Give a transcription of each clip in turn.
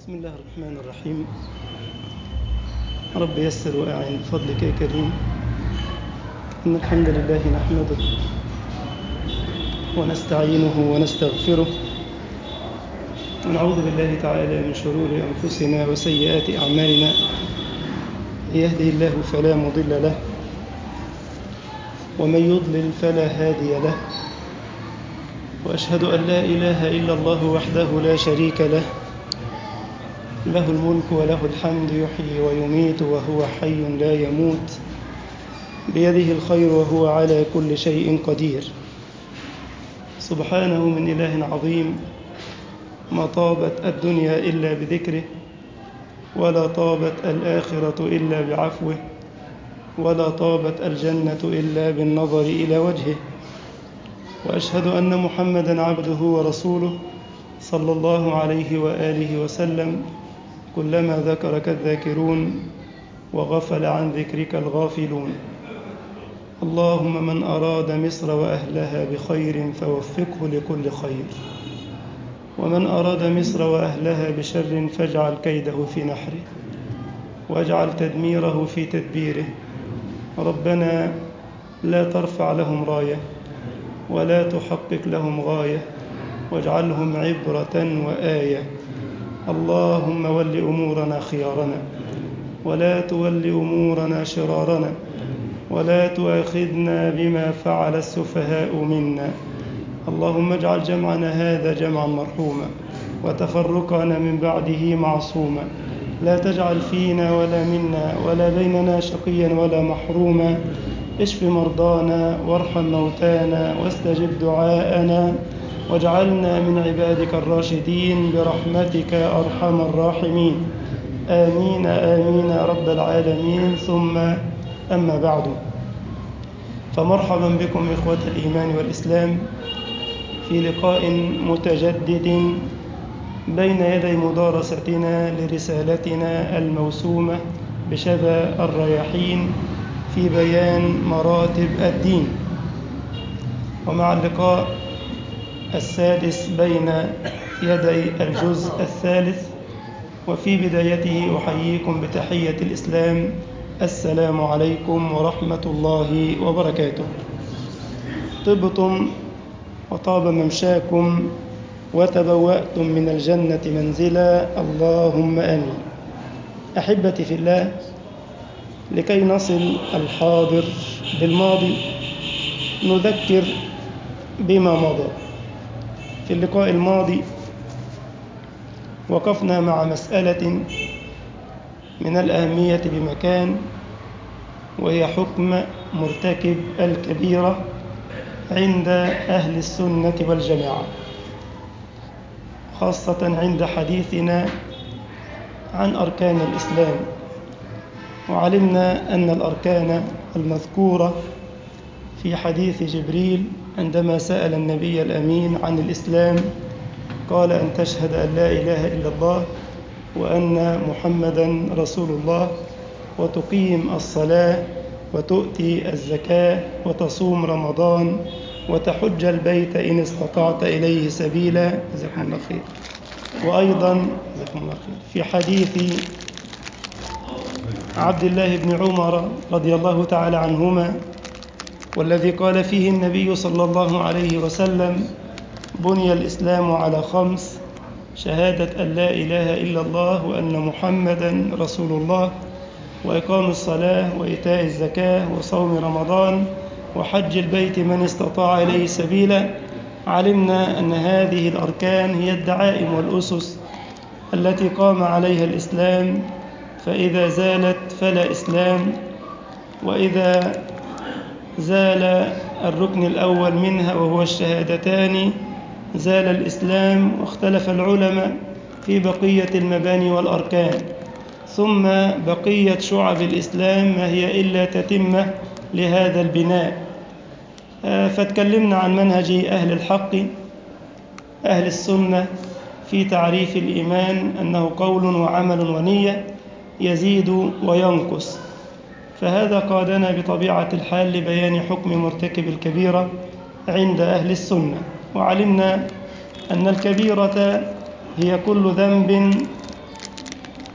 بسم الله الرحمن الرحيم رب يسر وأعن بفضلك يا كريم إن الحمد لله نحمده ونستعينه ونستغفره ونعوذ بالله تعالى من شرور أنفسنا وسيئات أعمالنا من يهده الله فلا مضل له ومن يضلل فلا هادي له وأشهد أن لا إله إلا الله وحده لا شريك له له الملك وله الحمد يحيي ويميت وهو حي لا يموت بيده الخير وهو على كل شيء قدير سبحانه من إله عظيم ما طابت الدنيا إلا بذكره ولا طابت الآخرة إلا بعفوه ولا طابت الجنة إلا بالنظر إلى وجهه وأشهد أن محمدا عبده ورسوله صلى الله عليه وآله وسلم كلما ذكرك الذاكرون وغفل عن ذكرك الغافلون اللهم من أراد مصر وأهلها بخير فوفقه لكل خير ومن أراد مصر وأهلها بشر فاجعل كيده في نحره واجعل تدميره في تدبيره ربنا لا ترفع لهم راية ولا تحقق لهم غاية واجعلهم عبرة وآية اللهم ول أمورنا خيارنا ولا تول أمورنا شرارنا ولا تؤاخذنا بما فعل السفهاء منا اللهم اجعل جمعنا هذا جمعا مرحوما وتفرقنا من بعده معصوما لا تجعل فينا ولا منا ولا بيننا شقيا ولا محروما اشف مرضانا وارحم موتانا واستجب دعاءنا واجعلنا من عبادك الراشدين برحمتك يا أرحم الراحمين آمين آمين يا رب العالمين ثم أما بعد فمرحبا بكم إخوة الإيمان والإسلام في لقاء متجدد بين يدي مدارستنا لرسالتنا الموسومة بشذا الرياحين في بيان مراتب الدين ومع اللقاء السادس بين يدي الجزء الثالث وفي بدايته أحييكم بتحية الإسلام السلام عليكم ورحمة الله وبركاته طبتم وطاب ممشاكم وتبوأتم من الجنة منزلا اللهم آمين أحبتي في الله لكي نصل الحاضر بالماضي نذكر بما مضى في اللقاء الماضي وقفنا مع مسألة من الأهمية بمكان وهي حكم مرتكب الكبيرة عند أهل السنة والجماعة خاصة عند حديثنا عن أركان الإسلام وعلمنا أن الأركان المذكورة في حديث جبريل عندما سأل النبي الأمين عن الإسلام قال أن تشهد أن لا إله إلا الله وأن محمدا رسول الله وتقيم الصلاة وتؤتي الزكاة وتصوم رمضان وتحج البيت إن استطعت إليه سبيلا جزاكم الله خير وأيضا جزاكم الله خير في حديث عبد الله بن عمر رضي الله تعالى عنهما والذي قال فيه النبي صلى الله عليه وسلم بني الإسلام على خمس شهادة أن لا إله إلا الله وأن محمدا رسول الله وإقام الصلاة وإيتاء الزكاة وصوم رمضان وحج البيت من استطاع إليه سبيلا علمنا أن هذه الأركان هي الدعائم والأسس التي قام عليها الإسلام فإذا زالت فلا إسلام وإذا زال الركن الأول منها وهو الشهادتان زال الإسلام واختلف العلماء في بقية المباني والأركان ثم بقية شعب الإسلام ما هي إلا تتمة لهذا البناء فتكلمنا عن منهج أهل الحق أهل السنة في تعريف الإيمان أنه قول وعمل ونية يزيد وينقص فهذا قادنا بطبيعة الحال لبيان حكم مرتكب الكبيرة عند أهل السنة وعلمنا أن الكبيرة هي كل ذنب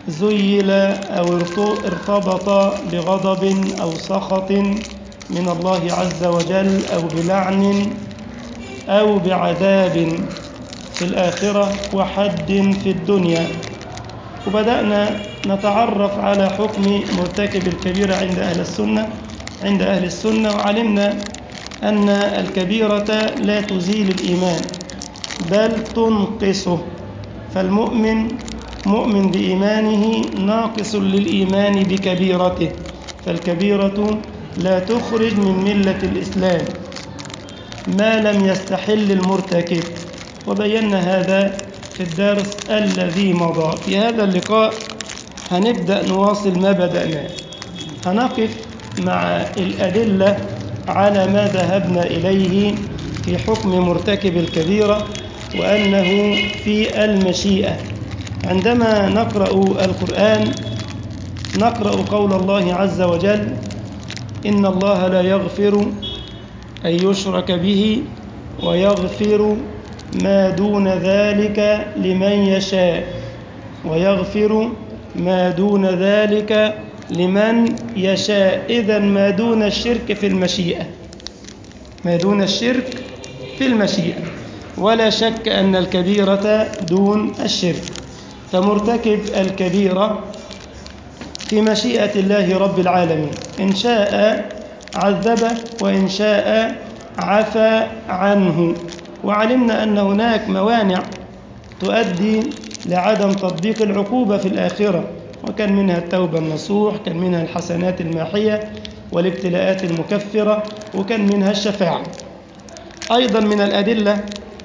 زيل أو ارتبط بغضب أو سخط من الله عز وجل أو بلعن أو بعذاب في الآخرة وحد في الدنيا وبدأنا نتعرف على حكم مرتكب الكبيرة عند أهل السنة عند أهل السنة وعلمنا أن الكبيرة لا تزيل الإيمان بل تنقصه فالمؤمن مؤمن بإيمانه ناقص للإيمان بكبيرته فالكبيرة لا تخرج من ملة الإسلام ما لم يستحل المرتكب وبينا هذا في الدرس الذي مضى في هذا اللقاء هنبدأ نواصل ما بدأناه هنقف مع الأدلة على ما ذهبنا إليه في حكم مرتكب الكبيرة وأنه في المشيئة عندما نقرأ القرآن نقرأ قول الله عز وجل إن الله لا يغفر أن يشرك به ويغفر ما دون ذلك لمن يشاء ويغفر ما دون ذلك لمن يشاء إذا ما دون الشرك في المشيئة ما دون الشرك في المشيئة ولا شك أن الكبيرة دون الشرك فمرتكب الكبيرة في مشيئة الله رب العالمين إن شاء عذبه وإن شاء عفى عنه وعلمنا أن هناك موانع تؤدي لعدم تطبيق العقوبة في الآخرة وكان منها التوبة النصوح كان منها الحسنات الماحية والابتلاءات المكفرة وكان منها الشفاعة أيضا من الأدلة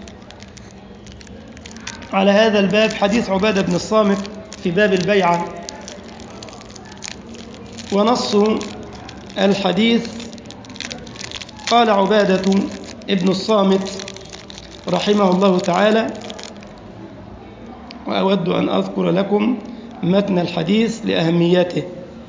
على هذا الباب حديث عبادة بن الصامت في باب البيعة ونص الحديث قال عبادة ابن الصامت رحمه الله تعالى وأود أن أذكر لكم متن الحديث لأهميته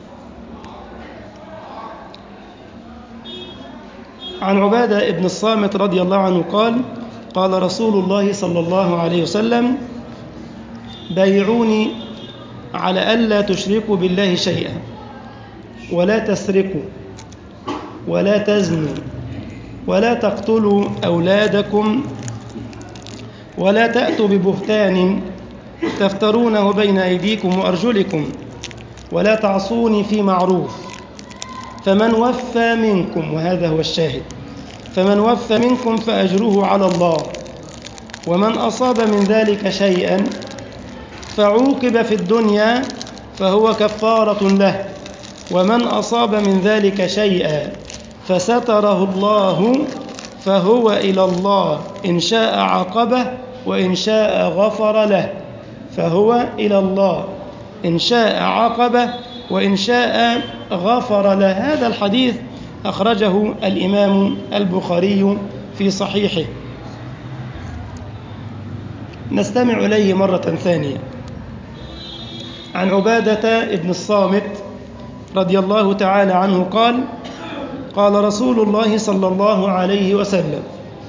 عن عبادة ابن الصامت رضي الله عنه قال قال رسول الله صلى الله عليه وسلم بايعوني على ألا تشركوا بالله شيئا ولا تسرقوا ولا تزنوا ولا تقتلوا أولادكم ولا تأتوا ببهتان تفترونه بين أيديكم وأرجلكم ولا تعصوني في معروف فمن وفى منكم وهذا هو الشاهد فمن وفى منكم فأجره على الله ومن أصاب من ذلك شيئا فعوقب في الدنيا فهو كفارة له ومن أصاب من ذلك شيئا فستره الله فهو إلى الله إن شاء عاقبه وإن شاء غفر له فهو إلى الله إن شاء عاقبه وإن شاء غفر له هذا الحديث أخرجه الإمام البخاري في صحيحه نستمع إليه مرة ثانية عن عبادة ابن الصامت رضي الله تعالى عنه قال قال رسول الله صلى الله عليه وسلم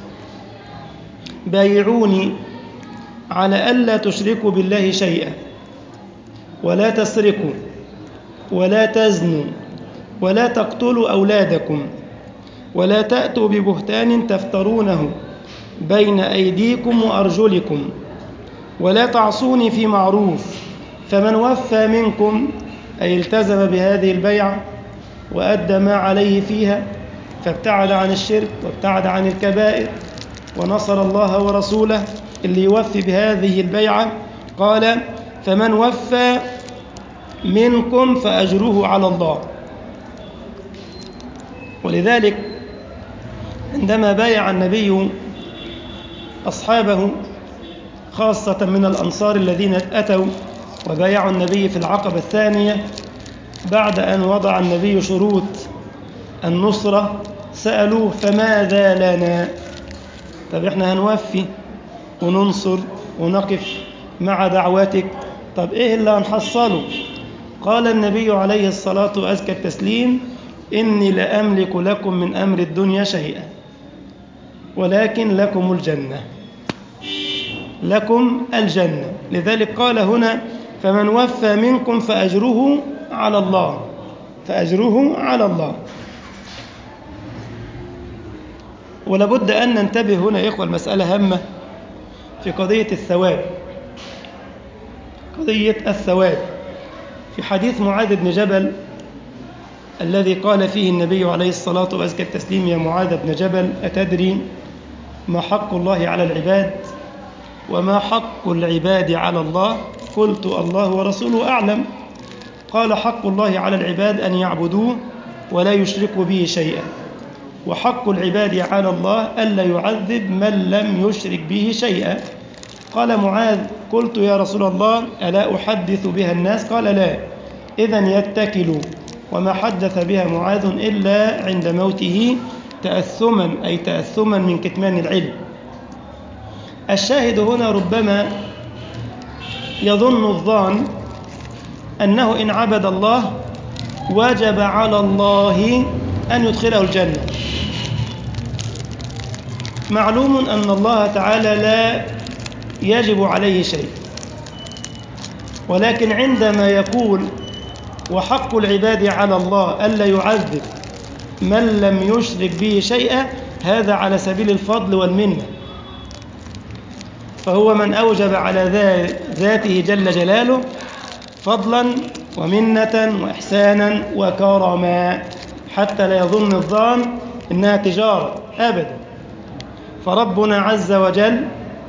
بايعوني على ألا تشركوا بالله شيئا ولا تسرقوا ولا تزنوا ولا تقتلوا أولادكم ولا تأتوا ببهتان تفترونه بين أيديكم وأرجلكم ولا تعصوني في معروف فمن وفى منكم أي التزم بهذه البيعة وأدى ما عليه فيها فابتعد عن الشرك وابتعد عن الكبائر ونصر الله ورسوله اللي يوفي بهذه البيعة قال فمن وفى منكم فأجره على الله ولذلك عندما بايع النبي أصحابه خاصة من الأنصار الذين أتوا وبايعوا النبي في العقبة الثانية بعد أن وضع النبي شروط النصرة سألوه فماذا لنا طب احنا هنوفي وننصر ونقف مع دعوتك طب ايه اللي هنحصله قال النبي عليه الصلاة وأزكى التسليم إني لأملك لكم من أمر الدنيا شيئا ولكن لكم الجنة لكم الجنة لذلك قال هنا فمن وفى منكم فأجره على الله فأجره على الله ولابد أن ننتبه هنا يا إخوة المسألة هامة في قضية الثواب قضية الثواب في حديث معاذ بن جبل الذي قال فيه النبي عليه الصلاة وأزكى التسليم يا معاذ بن جبل أتدري ما حق الله على العباد وما حق العباد على الله قلت الله ورسوله أعلم قال حق الله على العباد أن يعبدوه ولا يشركوا به شيئا وحق العباد على الله ألا يعذب من لم يشرك به شيئا قال معاذ قلت يا رسول الله ألا أحدث بها الناس قال لا إذا يتكلوا وما حدث بها معاذ إلا عند موته تأثما أي تأثما من كتمان العلم الشاهد هنا ربما يظن الظان أنه إن عبد الله وجب على الله أن يدخله الجنة معلوم أن الله تعالى لا يجب عليه شيء ولكن عندما يقول وحق العباد على الله ألا يعذب من لم يشرك به شيئا هذا على سبيل الفضل والمنة فهو من أوجب على ذاته جل جلاله فضلا ومنة وإحسانا وكرما حتى لا يظن الظان إنها تجارة أبدا فربنا عز وجل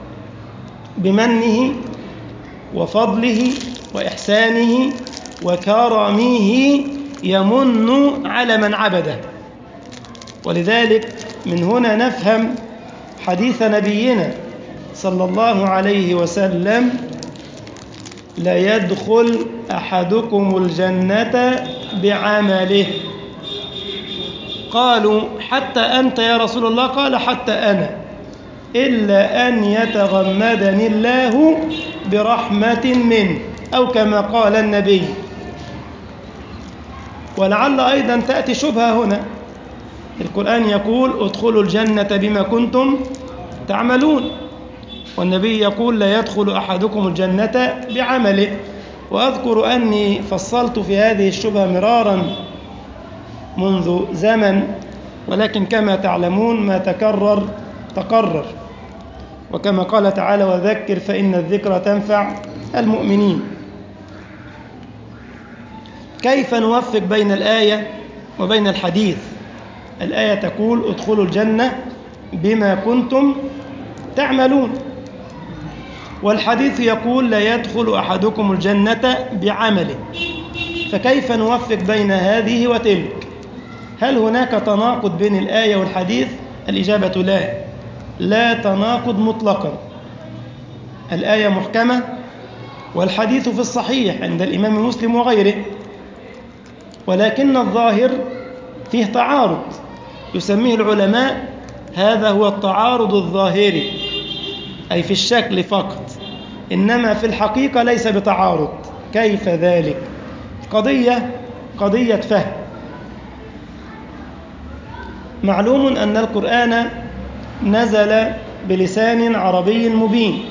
بمنه وفضله وإحسانه وكرمه يمن على من عبده ولذلك من هنا نفهم حديث نبينا صلى الله عليه وسلم لا يدخل أحدكم الجنة بعمله قالوا حتى أنت يا رسول الله قال حتى أنا إلا أن يتغمدني الله برحمة منه أو كما قال النبي ولعل أيضا تأتي شبهة هنا القرآن يقول ادخلوا الجنة بما كنتم تعملون والنبي يقول لا يدخل أحدكم الجنة بعمله وأذكر أني فصلت في هذه الشبهة مرارا منذ زمن ولكن كما تعلمون ما تكرر تقرر وكما قال تعالى وذكر فإن الذكرى تنفع المؤمنين كيف نوفق بين الآية وبين الحديث الآية تقول ادخلوا الجنة بما كنتم تعملون والحديث يقول لا يدخل أحدكم الجنة بعمله فكيف نوفق بين هذه وتلك هل هناك تناقض بين الآية والحديث الإجابة لا لا تناقض مطلقا الآية محكمة والحديث في الصحيح عند الإمام مسلم وغيره ولكن الظاهر فيه تعارض يسميه العلماء هذا هو التعارض الظاهري أي في الشكل فقط إنما في الحقيقة ليس بتعارض كيف ذلك قضية قضية فهم معلوم أن القرآن نزل بلسان عربي مبين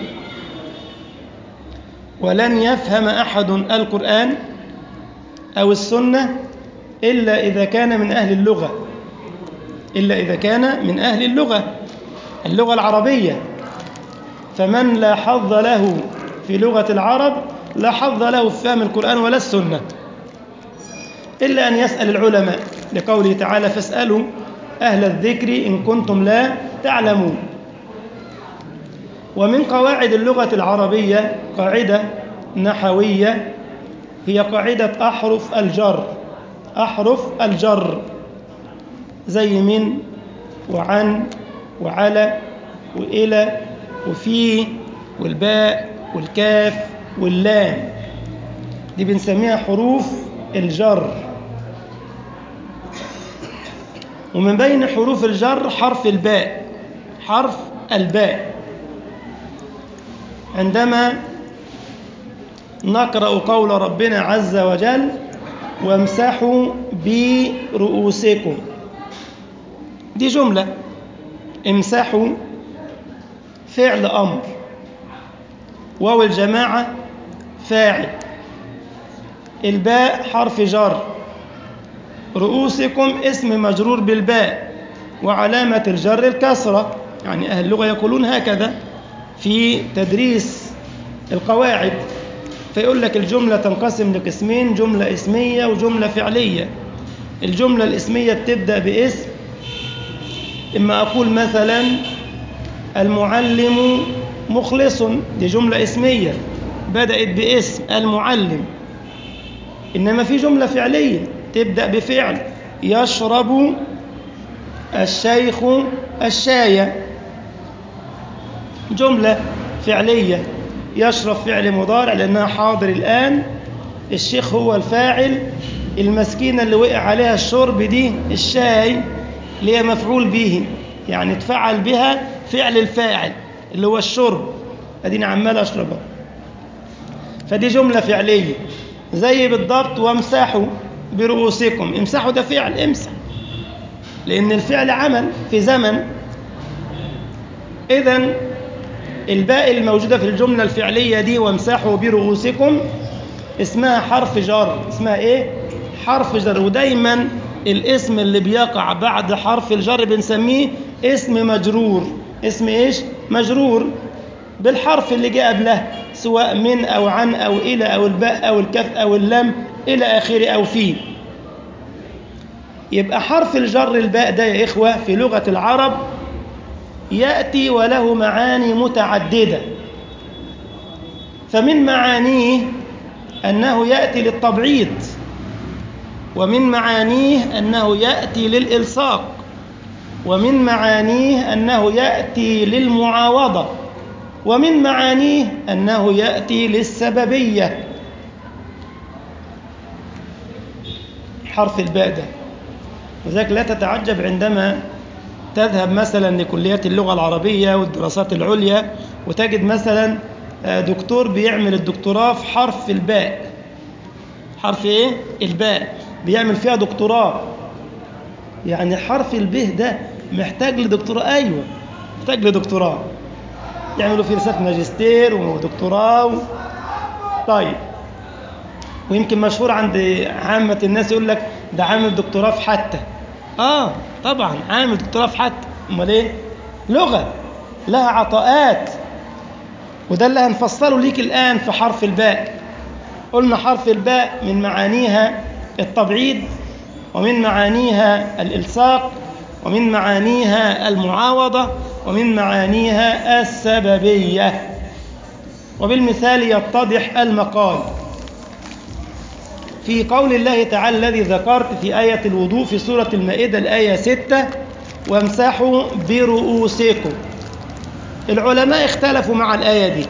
ولن يفهم أحد القرآن أو السنة إلا إذا كان من أهل اللغة إلا إذا كان من أهل اللغة اللغة العربية فمن لا حظ له في لغة العرب لا حظ له في فهم القرآن ولا السنة إلا أن يسأل العلماء لقوله تعالى فاسألوا أهل الذكر إن كنتم لا تعلمون ومن قواعد اللغة العربية قاعدة نحوية هي قاعدة أحرف الجر أحرف الجر زي من وعن وعلى وإلى وفي والباء والكاف واللام دي بنسميها حروف الجر ومن بين حروف الجر حرف الباء حرف الباء عندما نقرأ قول ربنا عز وجل وامسحوا برؤوسكم دي جملة امسحوا فعل أمر واو الجماعة فاعل الباء حرف جر رؤوسكم اسم مجرور بالباء وعلامة الجر الكسرة يعني أهل اللغة يقولون هكذا في تدريس القواعد فيقول لك الجملة تنقسم لقسمين جملة اسمية وجملة فعلية الجملة الاسمية بتبدأ باسم إما أقول مثلا المعلم مخلص دي جملة اسمية بدأت باسم المعلم إنما في جملة فعلية تبدأ بفعل يشرب الشيخ الشاي جملة فعلية يشرب فعل مضارع لأنها حاضر الآن الشيخ هو الفاعل المسكينة اللي وقع عليها الشرب دي الشاي اللي هي مفعول به يعني اتفعل بها فعل الفاعل اللي هو الشرب اديني عمال اشربها فدي جملة فعلية زي بالضبط وامسحوا برؤوسكم امسحوا ده فعل امسح لأن الفعل عمل في زمن إذا الباء الموجودة في الجملة الفعلية دي وامسحوا برؤوسكم اسمها حرف جر اسمها ايه حرف جر ودايما الاسم اللي بيقع بعد حرف الجر بنسميه اسم مجرور اسم ايش مجرور بالحرف اللي جاء قبله سواء من او عن او الى او الباء او الكف او اللام الى اخره او في يبقى حرف الجر الباء ده يا اخوه في لغه العرب ياتي وله معاني متعدده فمن معانيه انه ياتي للتبعيض ومن معانيه انه ياتي للالصاق ومن معانيه انه ياتي للمعاوضه ومن معانيه انه ياتي للسببيه حرف الباء ده وذلك لا تتعجب عندما تذهب مثلا لكليات اللغه العربيه والدراسات العليا وتجد مثلا دكتور بيعمل الدكتوراه في حرف الباء حرف ايه الباء بيعمل فيها دكتوراه يعني حرف البه ده محتاج لدكتوراه ايوه محتاج لدكتوراه يعملوا فيه رسالة ماجستير ودكتوراه و... طيب ويمكن مشهور عند عامة الناس يقول لك ده عامل دكتوراه في حتى اه طبعا عامل دكتوراه في حتى امال ايه لغة لها عطاءات وده اللي هنفصله ليك الآن في حرف الباء قلنا حرف الباء من معانيها التبعيد ومن معانيها الإلصاق ومن معانيها المعاوضة ومن معانيها السببية وبالمثال يتضح المقال في قول الله تعالى الذي ذكرت في آية الوضوء في سورة المائدة الآية 6 وامسحوا برؤوسكم العلماء اختلفوا مع الآية دي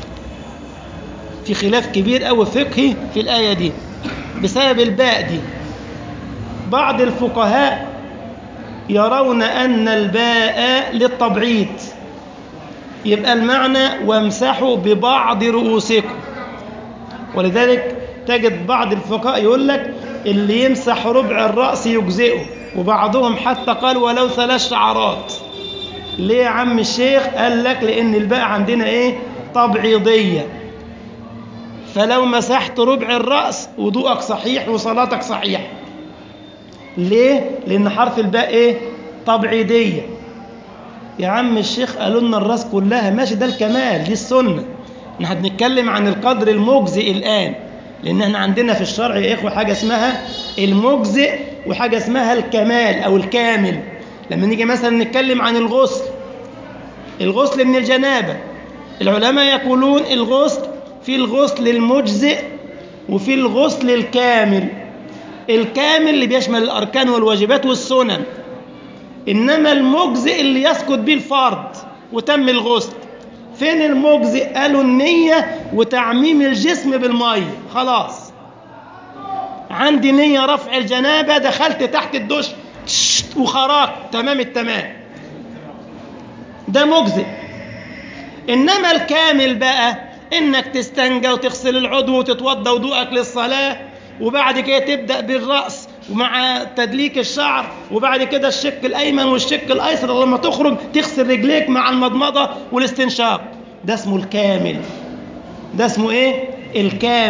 في خلاف كبير أو فقهي في الآية دي بسبب الباء دي بعض الفقهاء يرون أن الباء للتبعيض يبقى المعنى وامسحوا ببعض رؤوسكم ولذلك تجد بعض الفقهاء يقول لك اللي يمسح ربع الرأس يجزئه وبعضهم حتى قال ولو ثلاث شعرات ليه يا عم الشيخ قال لك لأن الباء عندنا إيه تبعيضية فلو مسحت ربع الرأس وضوءك صحيح وصلاتك صحيح ليه؟ لأن حرف الباء إيه؟ تبعيدية يا عم الشيخ قالوا لنا الراس كلها ماشي ده الكمال دي السنة احنا بنتكلم عن القدر المجزئ الآن لأن احنا عندنا في الشرع يا إخوة حاجة اسمها المجزئ وحاجة اسمها الكمال أو الكامل لما نيجي مثلا نتكلم عن الغسل الغسل من الجنابة العلماء يقولون الغسل في الغسل المجزئ وفي الغسل الكامل الكامل اللي بيشمل الأركان والواجبات والسنن إنما المجزئ اللي يسقط به الفرض وتم الغسل فين المجزئ قالوا النية وتعميم الجسم بالمية خلاص عندي نية رفع الجنابة دخلت تحت الدش وخرجت تمام التمام ده مجزئ إنما الكامل بقى إنك تستنجى وتغسل العضو وتتوضى وضوءك للصلاة وبعد كده تبدأ بالرأس ومع تدليك الشعر وبعد كده الشق الأيمن والشق الأيسر لما تخرج تغسل رجليك مع المضمضة والاستنشاق ده اسمه الكامل ده اسمه ايه الكامل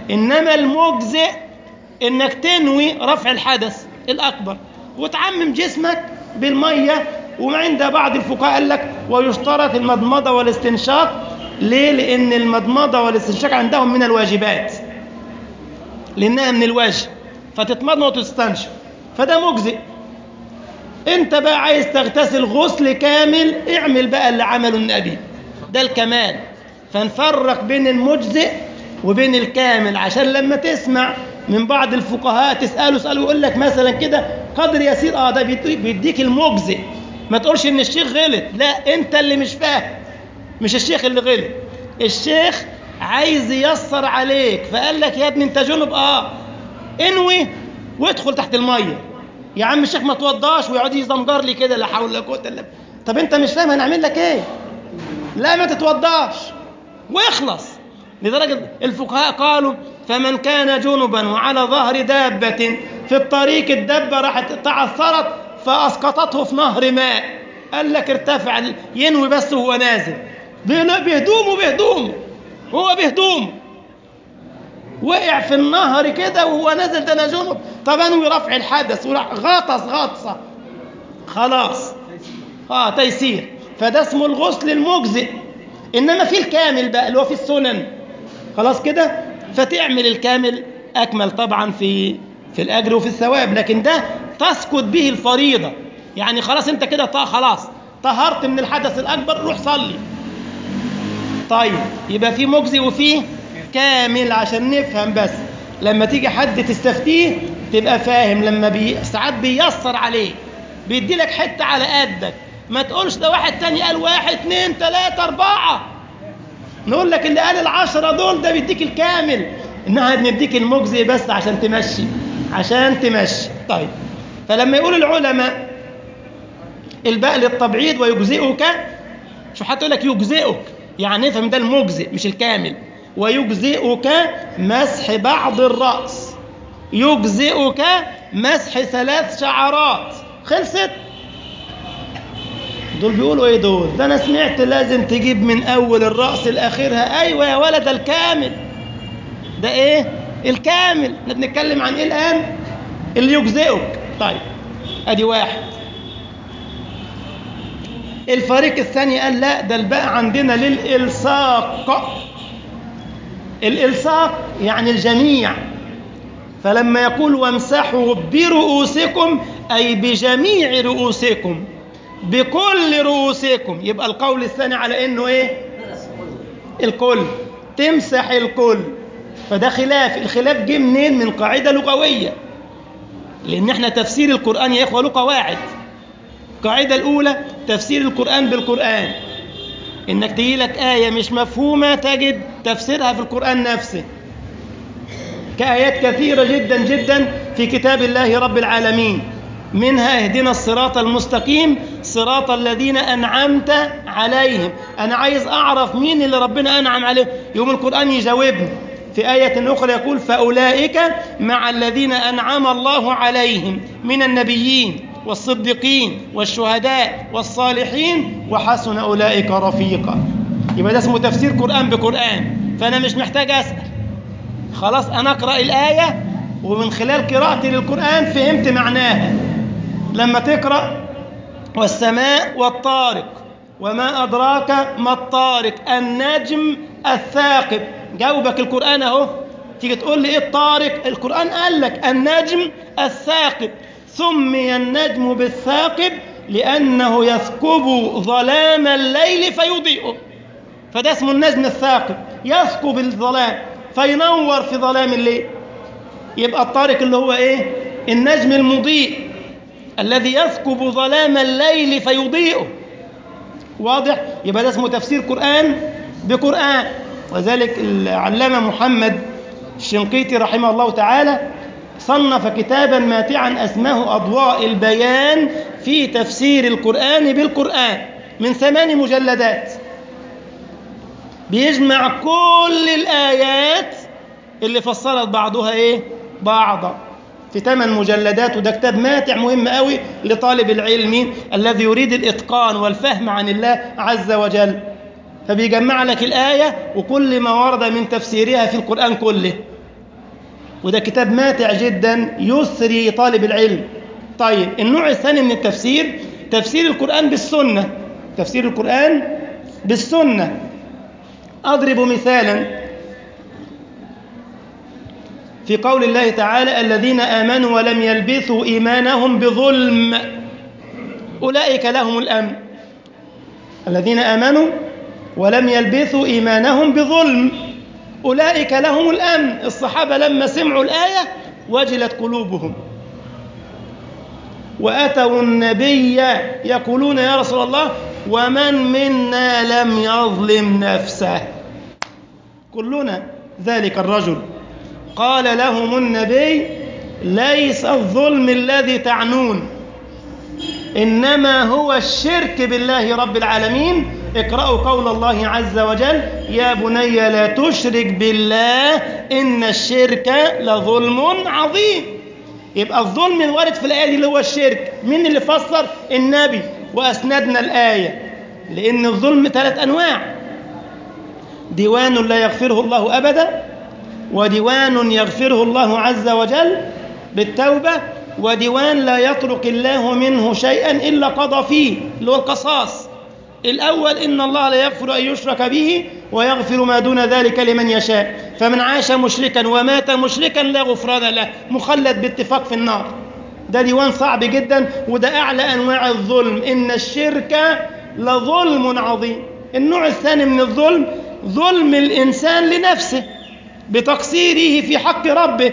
إنما المجزئ إنك تنوي رفع الحدث الأكبر وتعمم جسمك بالمية وعند بعض الفقهاء قال لك ويشترط المضمضة والاستنشاق ليه؟ لأن المضمضة والاستنشاق عندهم من الواجبات لأنها من الوجه فتتمضمض وتستنشق فده مجزئ انت بقى عايز تغتسل غسل كامل اعمل بقى اللي عمله النبي ده الكمال فنفرق بين المجزئ وبين الكامل عشان لما تسمع من بعض الفقهاء تسأله سأله يقول لك مثلا كده قدر يسير اه ده بيديك المجزئ ما تقولش ان الشيخ غلط لا انت اللي مش فاهم مش الشيخ اللي غلط الشيخ عايز ييسر عليك فقال لك يا ابني انت جنب اه انوي وادخل تحت الميه يا عم الشيخ ما توضاش ويقعد يزمجر لي كده لا حول ولا قوه الا طب انت مش فاهم هنعمل لك ايه لا ما تتوضاش واخلص لدرجه الفقهاء قالوا فمن كان جنبا وعلى ظهر دابه في الطريق الدابه راحت تعثرت فاسقطته في نهر ماء قال لك ارتفع ينوي بس وهو نازل بهدومه بهدومه هو بهدومه وقع في النهر كده وهو نازل ده انا جنب طب انوي رفع الحدث وراح غطس غطسه خلاص اه تيسير فده اسمه الغسل المجزئ انما في الكامل بقى اللي هو في السنن خلاص كده فتعمل الكامل اكمل طبعا في في الاجر وفي الثواب لكن ده تسقط به الفريضه يعني خلاص انت كده خلاص طهرت من الحدث الاكبر روح صلي طيب يبقى في مجزي وفي كامل عشان نفهم بس لما تيجي حد تستفتيه تبقى فاهم لما بي... ساعات بيسر عليك بيدي لك حته على قدك ما تقولش ده واحد تاني قال واحد اتنين تلاته اربعه نقول لك اللي قال العشره دول ده بيديك الكامل انها بنديك المجزي بس عشان تمشي عشان تمشي طيب فلما يقول العلماء الباء للتبعيض ويجزئك شو حتى يقول لك يجزئك يعني افهم ده المجزئ مش الكامل ويجزئك مسح بعض الرأس يجزئك مسح ثلاث شعرات خلصت دول بيقولوا ايه دول ده انا سمعت لازم تجيب من اول الرأس لاخرها ايوه يا ولد الكامل ده ايه الكامل احنا بنتكلم عن ايه الان اللي يجزئك طيب ادي واحد الفريق الثاني قال لا ده الباء عندنا للإلصاق الإلصاق يعني الجميع فلما يقول وامسحوا برؤوسكم أي بجميع رؤوسكم بكل رؤوسكم يبقى القول الثاني على إنه إيه الكل تمسح الكل فده خلاف الخلاف جه منين من قاعدة لغوية لأن احنا تفسير القرآن يا إخوة له قواعد القاعدة الأولى تفسير القرآن بالقرآن إنك تجي لك آية مش مفهومة تجد تفسيرها في القرآن نفسه كآيات كثيرة جدا جدا في كتاب الله رب العالمين منها اهدنا الصراط المستقيم صراط الذين أنعمت عليهم أنا عايز أعرف مين اللي ربنا أنعم عليه يوم القرآن يجاوبني في آية أخرى يقول فأولئك مع الذين أنعم الله عليهم من النبيين والصديقين والشهداء والصالحين وحسن أولئك رفيقا يبقى ده اسمه تفسير قرآن بقرآن فأنا مش محتاج أسأل خلاص أنا أقرأ الآية ومن خلال قراءتي للقرآن فهمت معناها لما تقرأ والسماء والطارق وما أدراك ما الطارق النجم الثاقب جاوبك القرآن أهو تيجي تقول لي إيه الطارق القرآن قال لك النجم الثاقب سمي النجم بالثاقب لأنه يثقب ظلام الليل فيضيئه فده اسمه النجم الثاقب يثقب الظلام فينور في ظلام الليل يبقى الطارق اللي هو ايه النجم المضيء الذي يثقب ظلام الليل فيضيئه واضح يبقى ده اسمه تفسير قرآن بقرآن وذلك العلامة محمد الشنقيطي رحمه الله تعالى صنف كتابا ماتعا اسمه أضواء البيان في تفسير القرآن بالقرآن من ثمان مجلدات بيجمع كل الآيات اللي فسرت بعضها إيه؟ بعضا في ثمان مجلدات وده كتاب ماتع مهم قوي لطالب العلم الذي يريد الإتقان والفهم عن الله عز وجل فبيجمع لك الآية وكل ما ورد من تفسيرها في القرآن كله وده كتاب ماتع جدا يسري طالب العلم طيب النوع الثاني من التفسير تفسير القرآن بالسنة تفسير القرآن بالسنة أضرب مثالا في قول الله تعالى الذين آمنوا ولم يلبثوا إيمانهم بظلم أولئك لهم الأمن الذين آمنوا ولم يلبثوا إيمانهم بظلم أولئك لهم الأمن الصحابة لما سمعوا الآية وجلت قلوبهم وأتوا النبي يقولون يا رسول الله ومن منا لم يظلم نفسه كلنا ذلك الرجل قال لهم النبي ليس الظلم الذي تعنون إنما هو الشرك بالله رب العالمين اقرأوا قول الله عز وجل يا بني لا تشرك بالله إن الشرك لظلم عظيم يبقى الظلم الوارد في الآية دي اللي هو الشرك مين اللي فسر النبي وأسندنا الآية لأن الظلم ثلاث أنواع ديوان لا يغفره الله أبدا وديوان يغفره الله عز وجل بالتوبة وديوان لا يترك الله منه شيئا إلا قضى فيه اللي هو القصاص الأول إن الله لا يغفر أن يشرك به ويغفر ما دون ذلك لمن يشاء فمن عاش مشركا ومات مشركا لا غفران له مخلد باتفاق في النار ده ديوان صعب جدا وده أعلى أنواع الظلم إن الشرك لظلم عظيم النوع الثاني من الظلم ظلم الإنسان لنفسه بتقصيره في حق ربه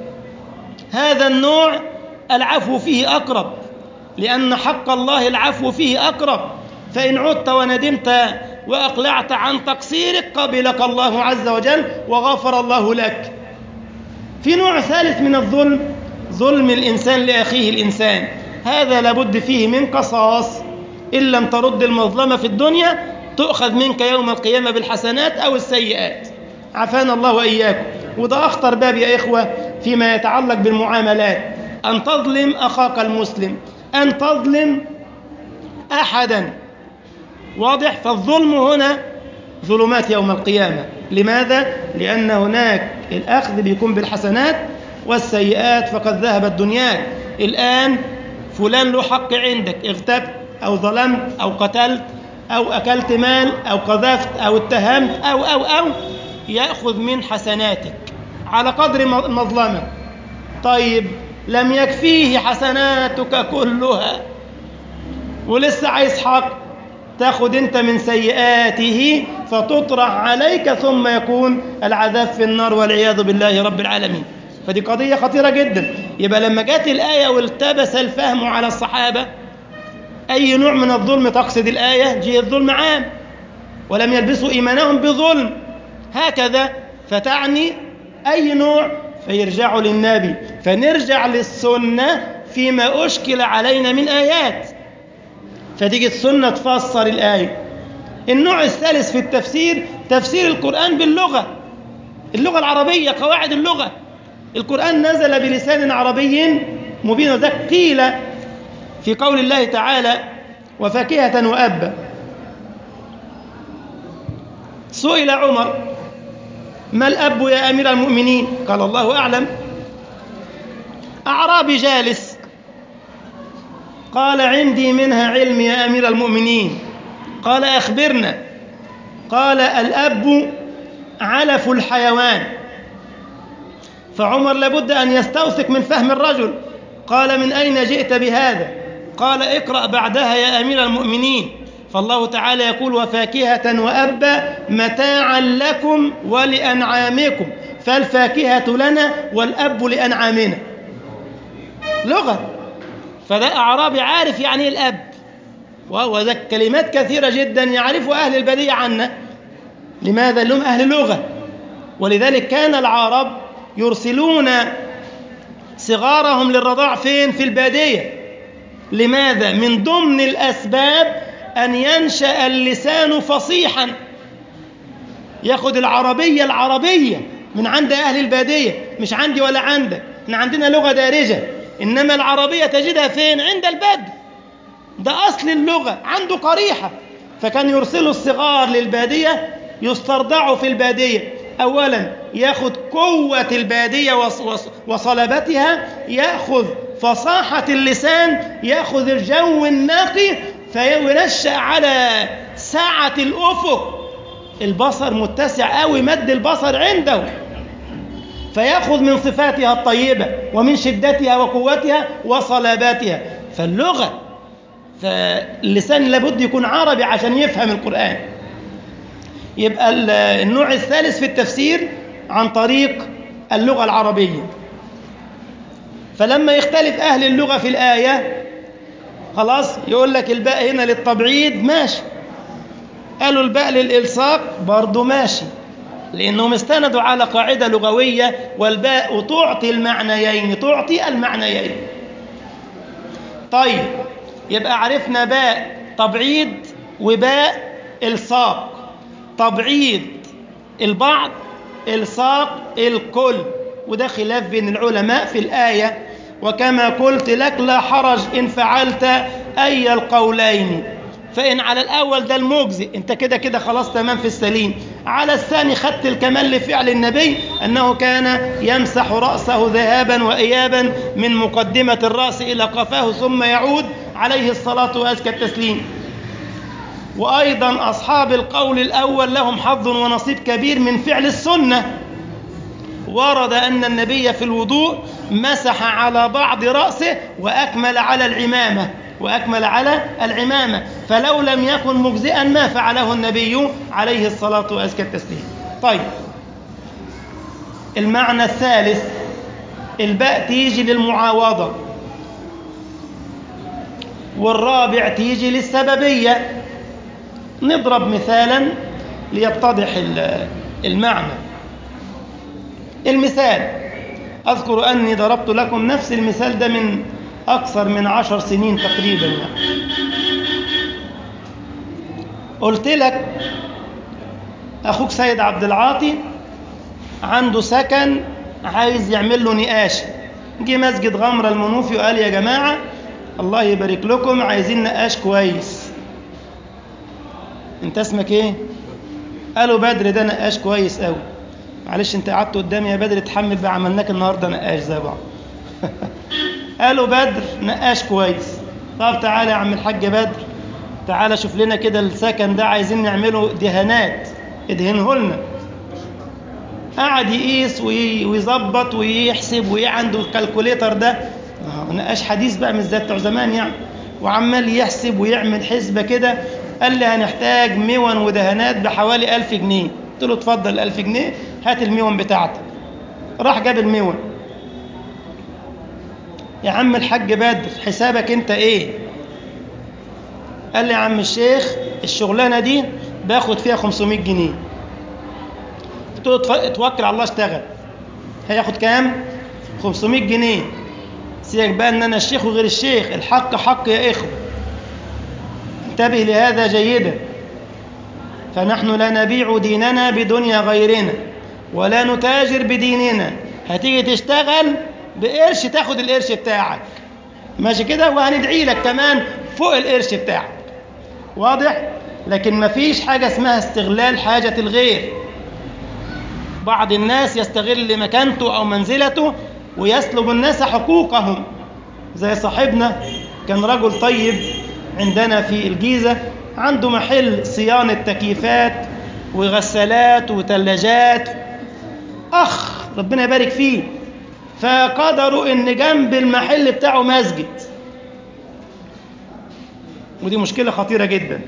هذا النوع العفو فيه أقرب لأن حق الله العفو فيه أقرب فإن عدت وندمت وأقلعت عن تقصيرك قبلك الله عز وجل وغفر الله لك في نوع ثالث من الظلم ظلم الإنسان لأخيه الإنسان هذا لابد فيه من قصاص إن لم ترد المظلمة في الدنيا تؤخذ منك يوم القيامة بالحسنات أو السيئات عافانا الله وإياكم وده أخطر باب يا إخوة فيما يتعلق بالمعاملات أن تظلم أخاك المسلم أن تظلم أحدا واضح فالظلم هنا ظلمات يوم القيامة لماذا؟ لأن هناك الأخذ بيكون بالحسنات والسيئات فقد ذهبت دنياك الآن فلان له حق عندك اغتبت أو ظلمت أو قتلت أو أكلت مال أو قذفت أو اتهمت أو أو أو يأخذ من حسناتك على قدر المظلمة طيب لم يكفيه حسناتك كلها ولسه عايز حق تاخد انت من سيئاته فتطرح عليك ثم يكون العذاب في النار والعياذ بالله رب العالمين فدي قضية خطيرة جدا يبقى لما جت الآية والتبس الفهم على الصحابة أي نوع من الظلم تقصد الآية جه الظلم عام ولم يلبسوا إيمانهم بظلم هكذا فتعني أي نوع فيرجعوا للنبي فنرجع للسنة فيما أشكل علينا من آيات فتيجي السنة تفسر الآية النوع الثالث في التفسير تفسير القرآن باللغة اللغة العربية قواعد اللغة القرآن نزل بلسان عربي مبين وذلك قيل في قول الله تعالى وفاكهة وأبا سئل عمر ما الأب يا أمير المؤمنين قال الله أعلم أعرابي جالس قال عندي منها علم يا أمير المؤمنين قال أخبرنا قال الأب علف الحيوان فعمر لابد أن يستوثق من فهم الرجل قال من أين جئت بهذا قال اقرأ بعدها يا أمير المؤمنين فالله تعالى يقول وفاكهة وأبا متاعا لكم ولأنعامكم فالفاكهة لنا والأب لأنعامنا لغة فده أعرابي عارف يعني إيه الأب وهو ذا كلمات كثيرة جدا يعرفها أهل البدية عنا لماذا لهم أهل لغة ولذلك كان العرب يرسلون صغارهم للرضاع فين في البادية لماذا من ضمن الأسباب أن ينشأ اللسان فصيحا ياخد العربية العربية من عند أهل البادية مش عندي ولا عندك احنا عندنا لغة دارجة إنما العربية تجدها فين عند البدو ده أصل اللغة عنده قريحة فكان يرسلوا الصغار للبادية يسترضعوا في البادية أولا ياخد قوة البادية وصلبتها ياخذ فصاحة اللسان ياخذ الجو النقي فينشأ على سعة الأفق البصر متسع قوي مد البصر عنده فيأخذ من صفاتها الطيبة ومن شدتها وقوتها وصلاباتها فاللغة فاللسان لابد يكون عربي عشان يفهم القرآن يبقى النوع الثالث في التفسير عن طريق اللغة العربية فلما يختلف أهل اللغة في الآية خلاص يقول لك الباء هنا للتبعيد ماشي قالوا الباء للإلصاق برضه ماشي لأنهم استندوا على قاعدة لغوية والباء تعطي المعنيين تعطي المعنيين طيب يبقى عرفنا باء تبعيد وباء إلصاق تبعيد البعض إلصاق الكل وده خلاف بين العلماء في الآية وكما قلت لك لا حرج إن فعلت أي القولين فإن على الأول ده المجزئ أنت كده كده خلاص تمام في السليم على الثاني خدت الكمال لفعل النبي أنه كان يمسح رأسه ذهابا وإيابا من مقدمة الرأس إلى قفاه ثم يعود عليه الصلاة وأزكى التسليم وأيضا أصحاب القول الأول لهم حظ ونصيب كبير من فعل السنة ورد أن النبي في الوضوء مسح على بعض رأسه وأكمل على العمامة وأكمل على العمامة فلو لم يكن مجزئا ما فعله النبي عليه الصلاة وأزكى التسليم طيب المعنى الثالث الباء تيجي للمعاوضة والرابع تيجي للسببية نضرب مثالا ليتضح المعنى المثال أذكر أني ضربت لكم نفس المثال ده من أكثر من عشر سنين تقريبا يعني. قلت لك أخوك سيد عبد العاطي عنده سكن عايز يعمل له نقاشة جه مسجد غمرة المنوفي وقال يا جماعة الله يبارك لكم عايزين نقاش كويس انت اسمك ايه قالوا بدر ده نقاش كويس قوي معلش انت قعدت قدامي يا بدر اتحمل بقى عملناك النهارده نقاش زي بعض قالوا بدر نقاش كويس طب تعالى يا عم الحاج بدر تعالى شوف لنا كده السكن ده عايزين نعمله دهانات ادهنه لنا قعد يقيس ويظبط ويحسب وإيه عنده الكالكوليتر ده نقاش حديث بقى مش زي بتوع زمان يعني وعمال يحسب ويعمل حسبة كده قال لي هنحتاج مون ودهانات بحوالي ألف جنيه قلت له اتفضل ألف جنيه هات الميون بتاعتك راح جاب الميون يا عم الحاج بدر حسابك انت ايه قال لي يا عم الشيخ الشغلانه دي باخد فيها 500 جنيه قلت له اتوكل على الله اشتغل هياخد كام 500 جنيه سيبك بقى ان انا الشيخ وغير الشيخ الحق حق يا اخوه انتبه لهذا جيدا فنحن لا نبيع ديننا بدنيا غيرنا ولا نتاجر بديننا هتيجي تشتغل بقرش تاخد القرش بتاعك ماشي كده وهندعي لك كمان فوق القرش بتاعك واضح لكن مفيش حاجة اسمها استغلال حاجة الغير بعض الناس يستغل مكانته أو منزلته ويسلب الناس حقوقهم زي صاحبنا كان رجل طيب عندنا في الجيزة عنده محل صيانة تكييفات وغسالات وثلاجات أخ ربنا يبارك فيه فقدروا ان جنب المحل بتاعه مسجد ودي مشكلة خطيرة جدا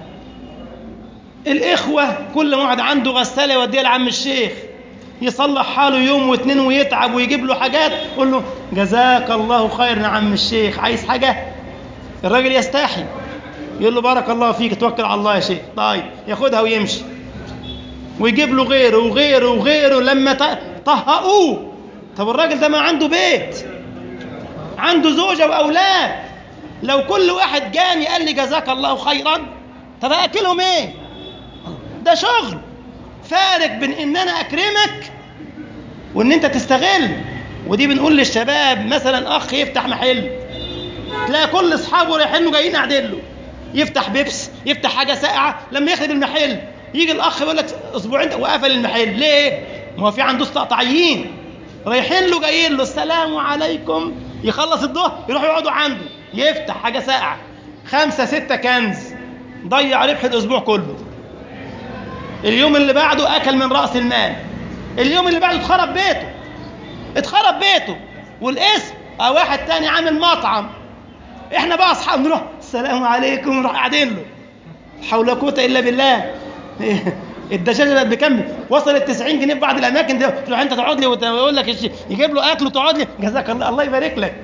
الإخوة كل واحد عنده غسالة يوديها لعم الشيخ يصلح حاله يوم واثنين ويتعب ويجيب له حاجات قول له جزاك الله خير يا عم الشيخ عايز حاجة الراجل يستحي يقول له بارك الله فيك توكل على الله يا شيخ طيب ياخدها ويمشي ويجيب له غيره وغيره وغيره لما طهقوه طب الراجل ده ما عنده بيت عنده زوجة وأولاد لو كل واحد جاني قال لي جزاك الله خيرا طب أكلهم إيه ده شغل فارق بين إن أنا أكرمك وإن أنت تستغل ودي بنقول للشباب مثلا أخ يفتح محل تلاقي كل أصحابه رايحين له جايين قاعدين له يفتح بيبس يفتح حاجة ساقعة لما يخرب المحل يجي الأخ يقول لك أسبوعين وقفل المحل ليه؟ ما هو في عنده استقطاعيين رايحين له جايين له السلام عليكم يخلص الظهر يروحوا يقعدوا عنده يفتح حاجه ساقعه خمسه سته كنز ضيع ربح الاسبوع كله اليوم اللي بعده اكل من راس المال اليوم اللي بعده اتخرب بيته اتخرب بيته والاسم اه واحد تاني عامل مطعم احنا بقى اصحاب نروح السلام عليكم نروح قاعدين له حول ولا قوه الا بالله الدجاجه بقت بكم وصلت 90 جنيه في بعض الاماكن دي تروح انت تقعد لي ويقول لك يجيب له اكل وتقعد لي جزاك الله الله يبارك لك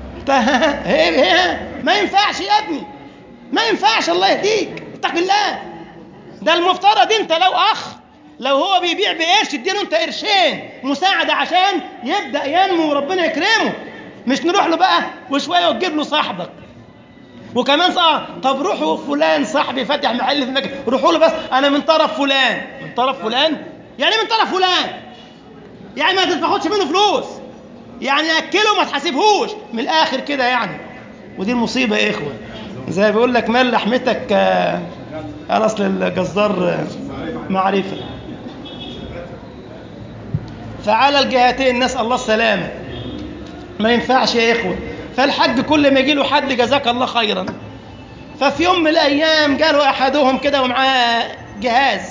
ما ينفعش يا ابني ما ينفعش الله يهديك اتق الله ده المفترض انت لو اخ لو هو بيبيع بقرش تديله انت قرشين مساعده عشان يبدا ينمو وربنا يكرمه مش نروح له بقى وشويه وتجيب له صاحبك وكمان اه طب روحوا فلان صاحبي فاتح محل في مكان روحوا له بس انا من طرف فلان من طرف فلان يعني من طرف فلان يعني ما تاخدش منه فلوس يعني اكله ما تحاسبهوش من الاخر كده يعني ودي المصيبه يا اخوه زي بيقول لك مال لحمتك آه اصل الجزار معرفه فعلى الجهتين نسال الله السلامه ما ينفعش يا اخوه فالحج كل ما يجي له حد جزاك الله خيرا ففي يوم من الايام جاله احدهم كده ومعاه جهاز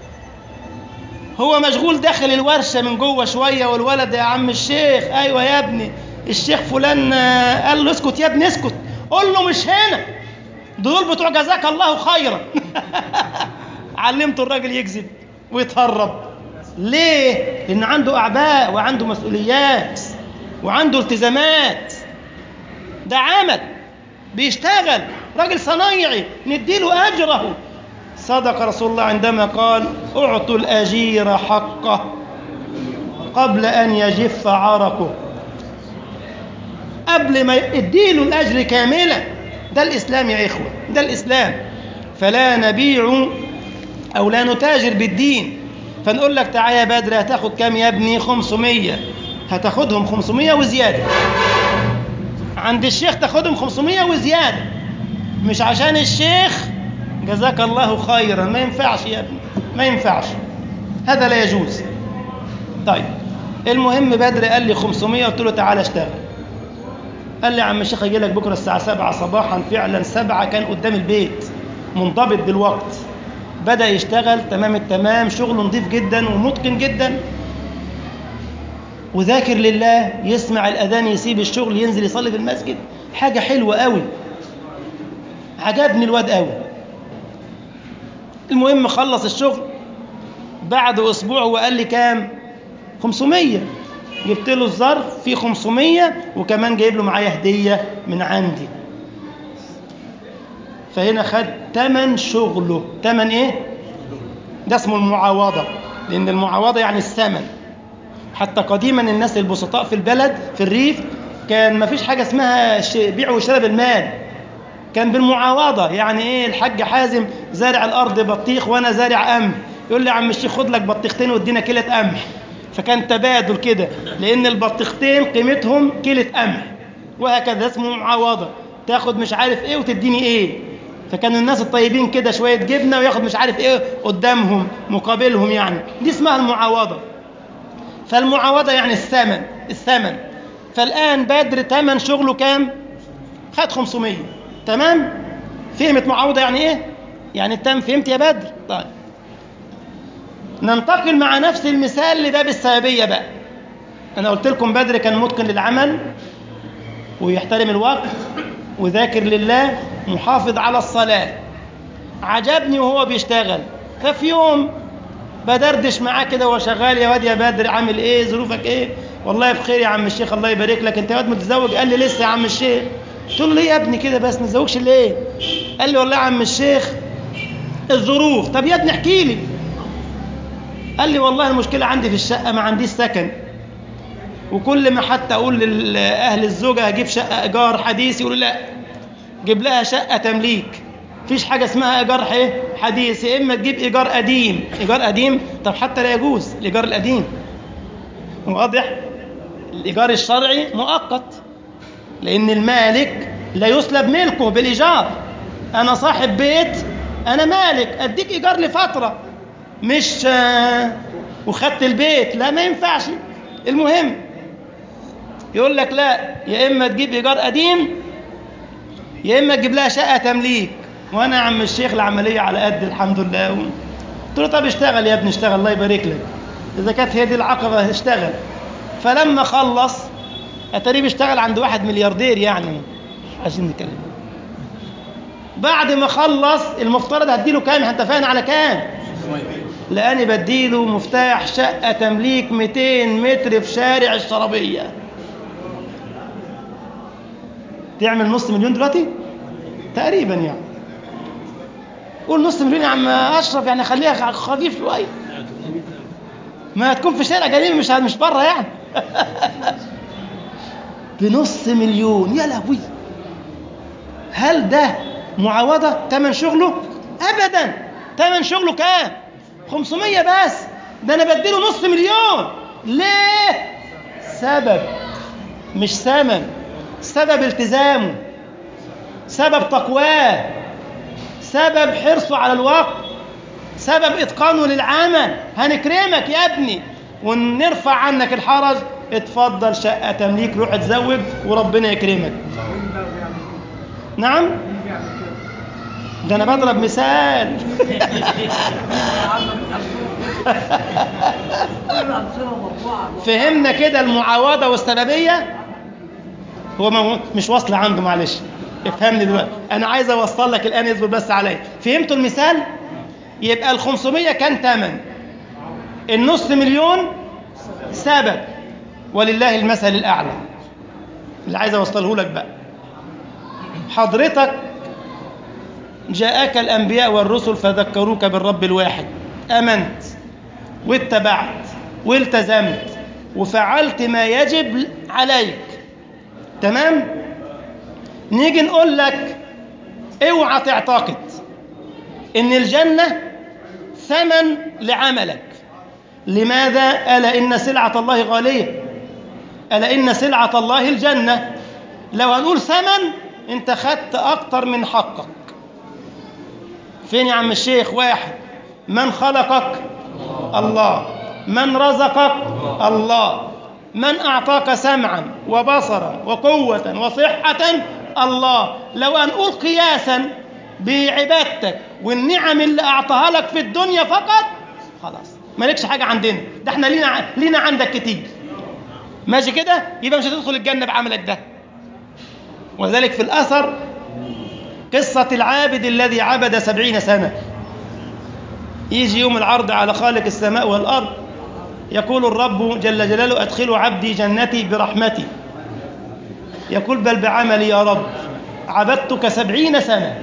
هو مشغول داخل الورشه من جوه شويه والولد يا عم الشيخ ايوه يا ابني الشيخ فلان قال له اسكت يا ابني اسكت قول له مش هنا دول بتوع جزاك الله خيرا علمته الراجل يكذب ويتهرب ليه لان عنده اعباء وعنده مسؤوليات وعنده التزامات ده عمل بيشتغل راجل صنايعي نديله اجره صدق رسول الله عندما قال اعطوا الاجير حقه قبل ان يجف عرقه قبل ما اديله الاجر كاملا ده الاسلام يا اخوه ده الاسلام فلا نبيع او لا نتاجر بالدين فنقول لك تعالى يا بدر هتاخد كام يا ابني 500 هتاخدهم 500 وزياده عند الشيخ تاخدهم 500 وزياده مش عشان الشيخ جزاك الله خيرا ما ينفعش يا ابني ما ينفعش هذا لا يجوز طيب المهم بدر قال لي 500 قلت له تعالى اشتغل قال لي يا عم الشيخ اجي لك بكره الساعه 7 صباحا فعلا 7 كان قدام البيت منضبط بالوقت بدا يشتغل تمام التمام شغله نظيف جدا ومتقن جدا وذاكر لله يسمع الاذان يسيب الشغل ينزل يصلي في المسجد حاجه حلوه قوي عجبني الواد قوي المهم خلص الشغل بعد اسبوع وقال لي كام 500 جبت له الظرف فيه 500 وكمان جايب له معايا هديه من عندي فهنا خد تمن شغله تمن ايه ده اسمه المعاوضه لان المعاوضه يعني الثمن حتى قديما الناس البسطاء في البلد في الريف كان ما فيش حاجه اسمها بيع وشراء بالمال كان بالمعاوضه يعني ايه الحاج حازم زارع الارض بطيخ وانا زارع قمح يقول لي يا عم الشيخ خد لك بطيختين وادينا كيلة قمح فكان تبادل كده لان البطيختين قيمتهم كيلة قمح وهكذا اسمه معاوضه تاخد مش عارف ايه وتديني ايه فكانوا الناس الطيبين كده شويه جبنه وياخد مش عارف ايه قدامهم مقابلهم يعني دي اسمها المعاوضه فالمعاوضه يعني الثمن الثمن فالان بدر ثمن شغله كام خد 500 تمام فهمت معاوضه يعني ايه يعني التام فهمت يا بدر طيب ننتقل مع نفس المثال لباب السببيه بقى انا قلت لكم بدر كان متقن للعمل ويحترم الوقت وذاكر لله محافظ على الصلاه عجبني وهو بيشتغل ففي يوم بدردش معاه كده وهو شغال يا واد يا بدر عامل ايه ظروفك ايه والله بخير يا عم الشيخ الله يبارك لك انت يا واد متزوج قال لي لسه يا عم الشيخ قلت له ليه يا ابني كده بس ما تزوجش ليه قال لي والله يا عم الشيخ الظروف طب يا ابني احكي لي قال لي والله المشكله عندي في الشقه ما عنديش سكن وكل ما حتى اقول لاهل الزوجه هجيب شقه ايجار حديث يقولوا لا جيب لها شقه تمليك مفيش حاجه اسمها ايجار حديث يا اما تجيب ايجار قديم ايجار قديم طب حتى لا يجوز الايجار القديم واضح الايجار الشرعي مؤقت لان المالك لا يسلب ملكه بالايجار انا صاحب بيت انا مالك اديك ايجار لفتره مش وخدت البيت لا ما ينفعش المهم يقول لك لا يا اما تجيب ايجار قديم يا اما تجيب لها شقه تمليك وانا يا عم الشيخ العمليه على قد الحمد لله قلت له طب اشتغل يا ابني اشتغل الله يبارك لك اذا كانت هي دي العقبه اشتغل فلما خلص اتاريه بيشتغل عند واحد ملياردير يعني عايزين نتكلم بعد ما خلص المفترض هديله كام انت فاهم على كام لاني بديله مفتاح شقه تمليك 200 متر في شارع الشرابيه تعمل نص مليون دلوقتي تقريبا يعني قول نص مليون يا عم اشرف يعني خليها خفيف شويه ما هتكون في شارع جانبي مش مش بره يعني بنص مليون يا لهوي هل ده معاوضة تمن شغله أبدا تمن شغله كام 500 بس ده أنا بديله نص مليون ليه سبب مش ثمن سبب التزامه سبب تقواه سبب حرصه على الوقت سبب إتقانه للعمل هنكرمك يا ابني ونرفع عنك الحرج اتفضل شقة تمليك روح اتزوج وربنا يكرمك نعم ده انا بضرب مثال فهمنا كده المعاوضة والسببية هو مش واصل عنده معلش افهمني دلوقتي انا عايز اوصل لك الان اصبر بس عليا فهمتوا المثال يبقى ال 500 كان ثمن النص مليون سبب ولله المثل الاعلى اللي عايز اوصله لك بقى حضرتك جاءك الانبياء والرسل فذكروك بالرب الواحد امنت واتبعت والتزمت وفعلت ما يجب عليك تمام نيجي نقول لك اوعى تعتقد ان الجنه ثمن لعملك لماذا الا ان سلعه الله غاليه الا ان سلعه الله الجنه لو هنقول ثمن انت خدت اكتر من حقك فين يا عم الشيخ واحد من خلقك الله من رزقك الله من اعطاك سمعا وبصرا وقوه وصحه الله لو هنقول قياسا بعبادتك والنعم اللي اعطاها لك في الدنيا فقط خلاص مالكش حاجه عندنا ده احنا لينا لينا عندك كتير ماشي كده يبقى مش هتدخل الجنه بعملك ده وذلك في الأثر قصة العابد الذي عبد سبعين سنة يجي يوم العرض على خالق السماء والأرض يقول الرب جل جلاله أدخلوا عبدي جنتي برحمتي يقول بل بعملي يا رب عبدتك سبعين سنة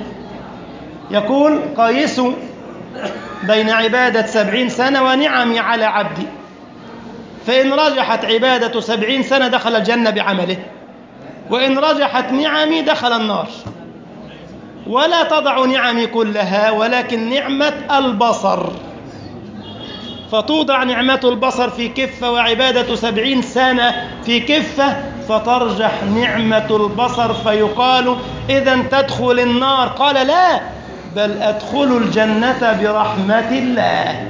يقول قايسوا بين عبادة سبعين سنة ونعمي على عبدي فإن رجحت عبادة سبعين سنة دخل الجنة بعمله وإن رجحت نعمي دخل النار ولا تضع نعمي كلها ولكن نعمة البصر فتوضع نعمة البصر في كفة وعبادة سبعين سنة في كفة فترجح نعمة البصر فيقال إذا تدخل النار قال لا بل أدخل الجنة برحمة الله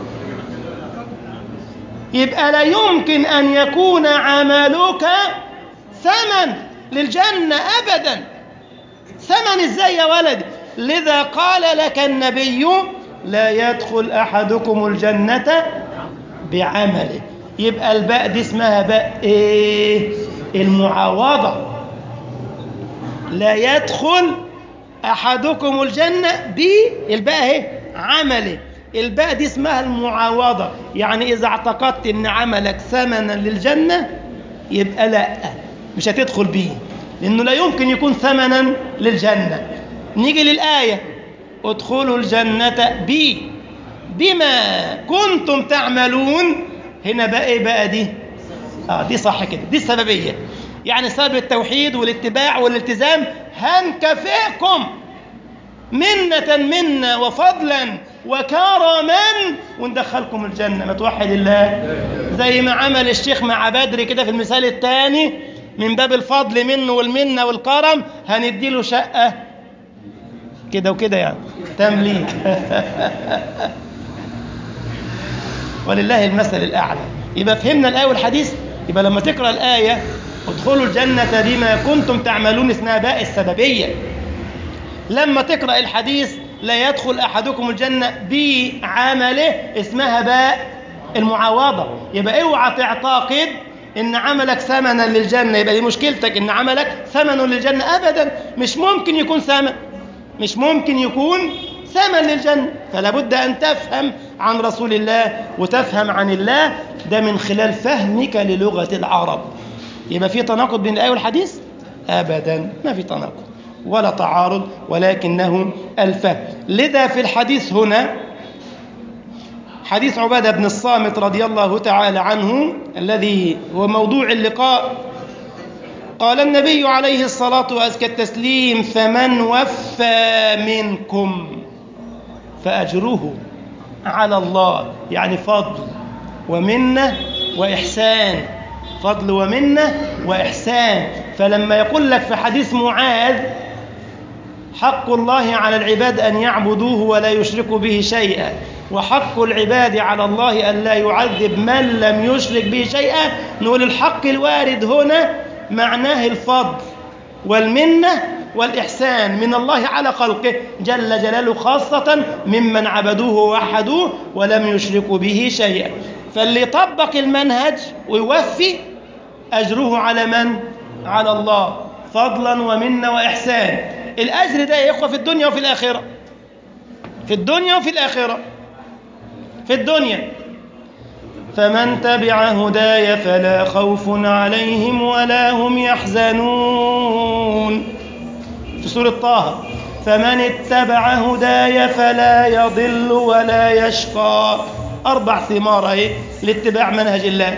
يبقى لا يمكن أن يكون عملك ثمن للجنة أبدا ثمن ازاي يا ولدي لذا قال لك النبي لا يدخل أحدكم الجنة بعمله يبقى الباء دي اسمها باء ايه المعاوضة لا يدخل أحدكم الجنة بالباء اهي عمله الباء دي اسمها المعاوضة يعني إذا اعتقدت أن عملك ثمنا للجنة يبقى لا مش هتدخل بيه لأنه لا يمكن يكون ثمنا للجنة نيجي للآية ادخلوا الجنة بي بما كنتم تعملون هنا بقى ايه بقى دي اه دي صح كده دي السببية يعني سبب التوحيد والاتباع والالتزام هنكافئكم منة منا وفضلا وكرما وندخلكم الجنة ما توحد الله زي ما عمل الشيخ مع بدر كده في المثال الثاني من باب الفضل منه والمنة والكرم هنديله شقة كده وكده يعني تمليك ولله المثل الأعلى يبقى فهمنا الآية والحديث يبقى لما تقرأ الآية ادخلوا الجنة بما كنتم تعملون اسمها باء السببية لما تقرأ الحديث لا يدخل أحدكم الجنة بعمله اسمها باء المعاوضة يبقى اوعى تعتقد ان عملك ثمنا للجنة يبقى دي مشكلتك ان عملك ثمن للجنة ابدا مش ممكن يكون ثمن مش ممكن يكون ثمن للجنة فلا بد ان تفهم عن رسول الله وتفهم عن الله ده من خلال فهمك للغة العرب يبقى في تناقض بين الآية والحديث ابدا ما في تناقض ولا تعارض ولكنه الفهم لذا في الحديث هنا حديث عبادة بن الصامت رضي الله تعالى عنه الذي هو موضوع اللقاء قال النبي عليه الصلاة وأزكى التسليم فمن وفى منكم فأجره على الله يعني فضل ومنة وإحسان فضل ومنة وإحسان فلما يقول لك في حديث معاذ حق الله على العباد أن يعبدوه ولا يشركوا به شيئا وحق العباد على الله أن لا يعذب من لم يشرك به شيئا نقول الحق الوارد هنا معناه الفضل والمنة والإحسان من الله على خلقه جل جلاله خاصة ممن عبدوه ووحدوه ولم يشركوا به شيئا فاللي طبق المنهج ويوفي أجره على من؟ على الله فضلا ومنة وإحسان الأجر ده يا إخوة في الدنيا وفي الآخرة في الدنيا وفي الآخرة في الدنيا فمن تبع هداي فلا خوف عليهم ولا هم يحزنون في سورة طه فمن اتبع هداي فلا يضل ولا يشقى أربع ثمار اهي لاتباع منهج الله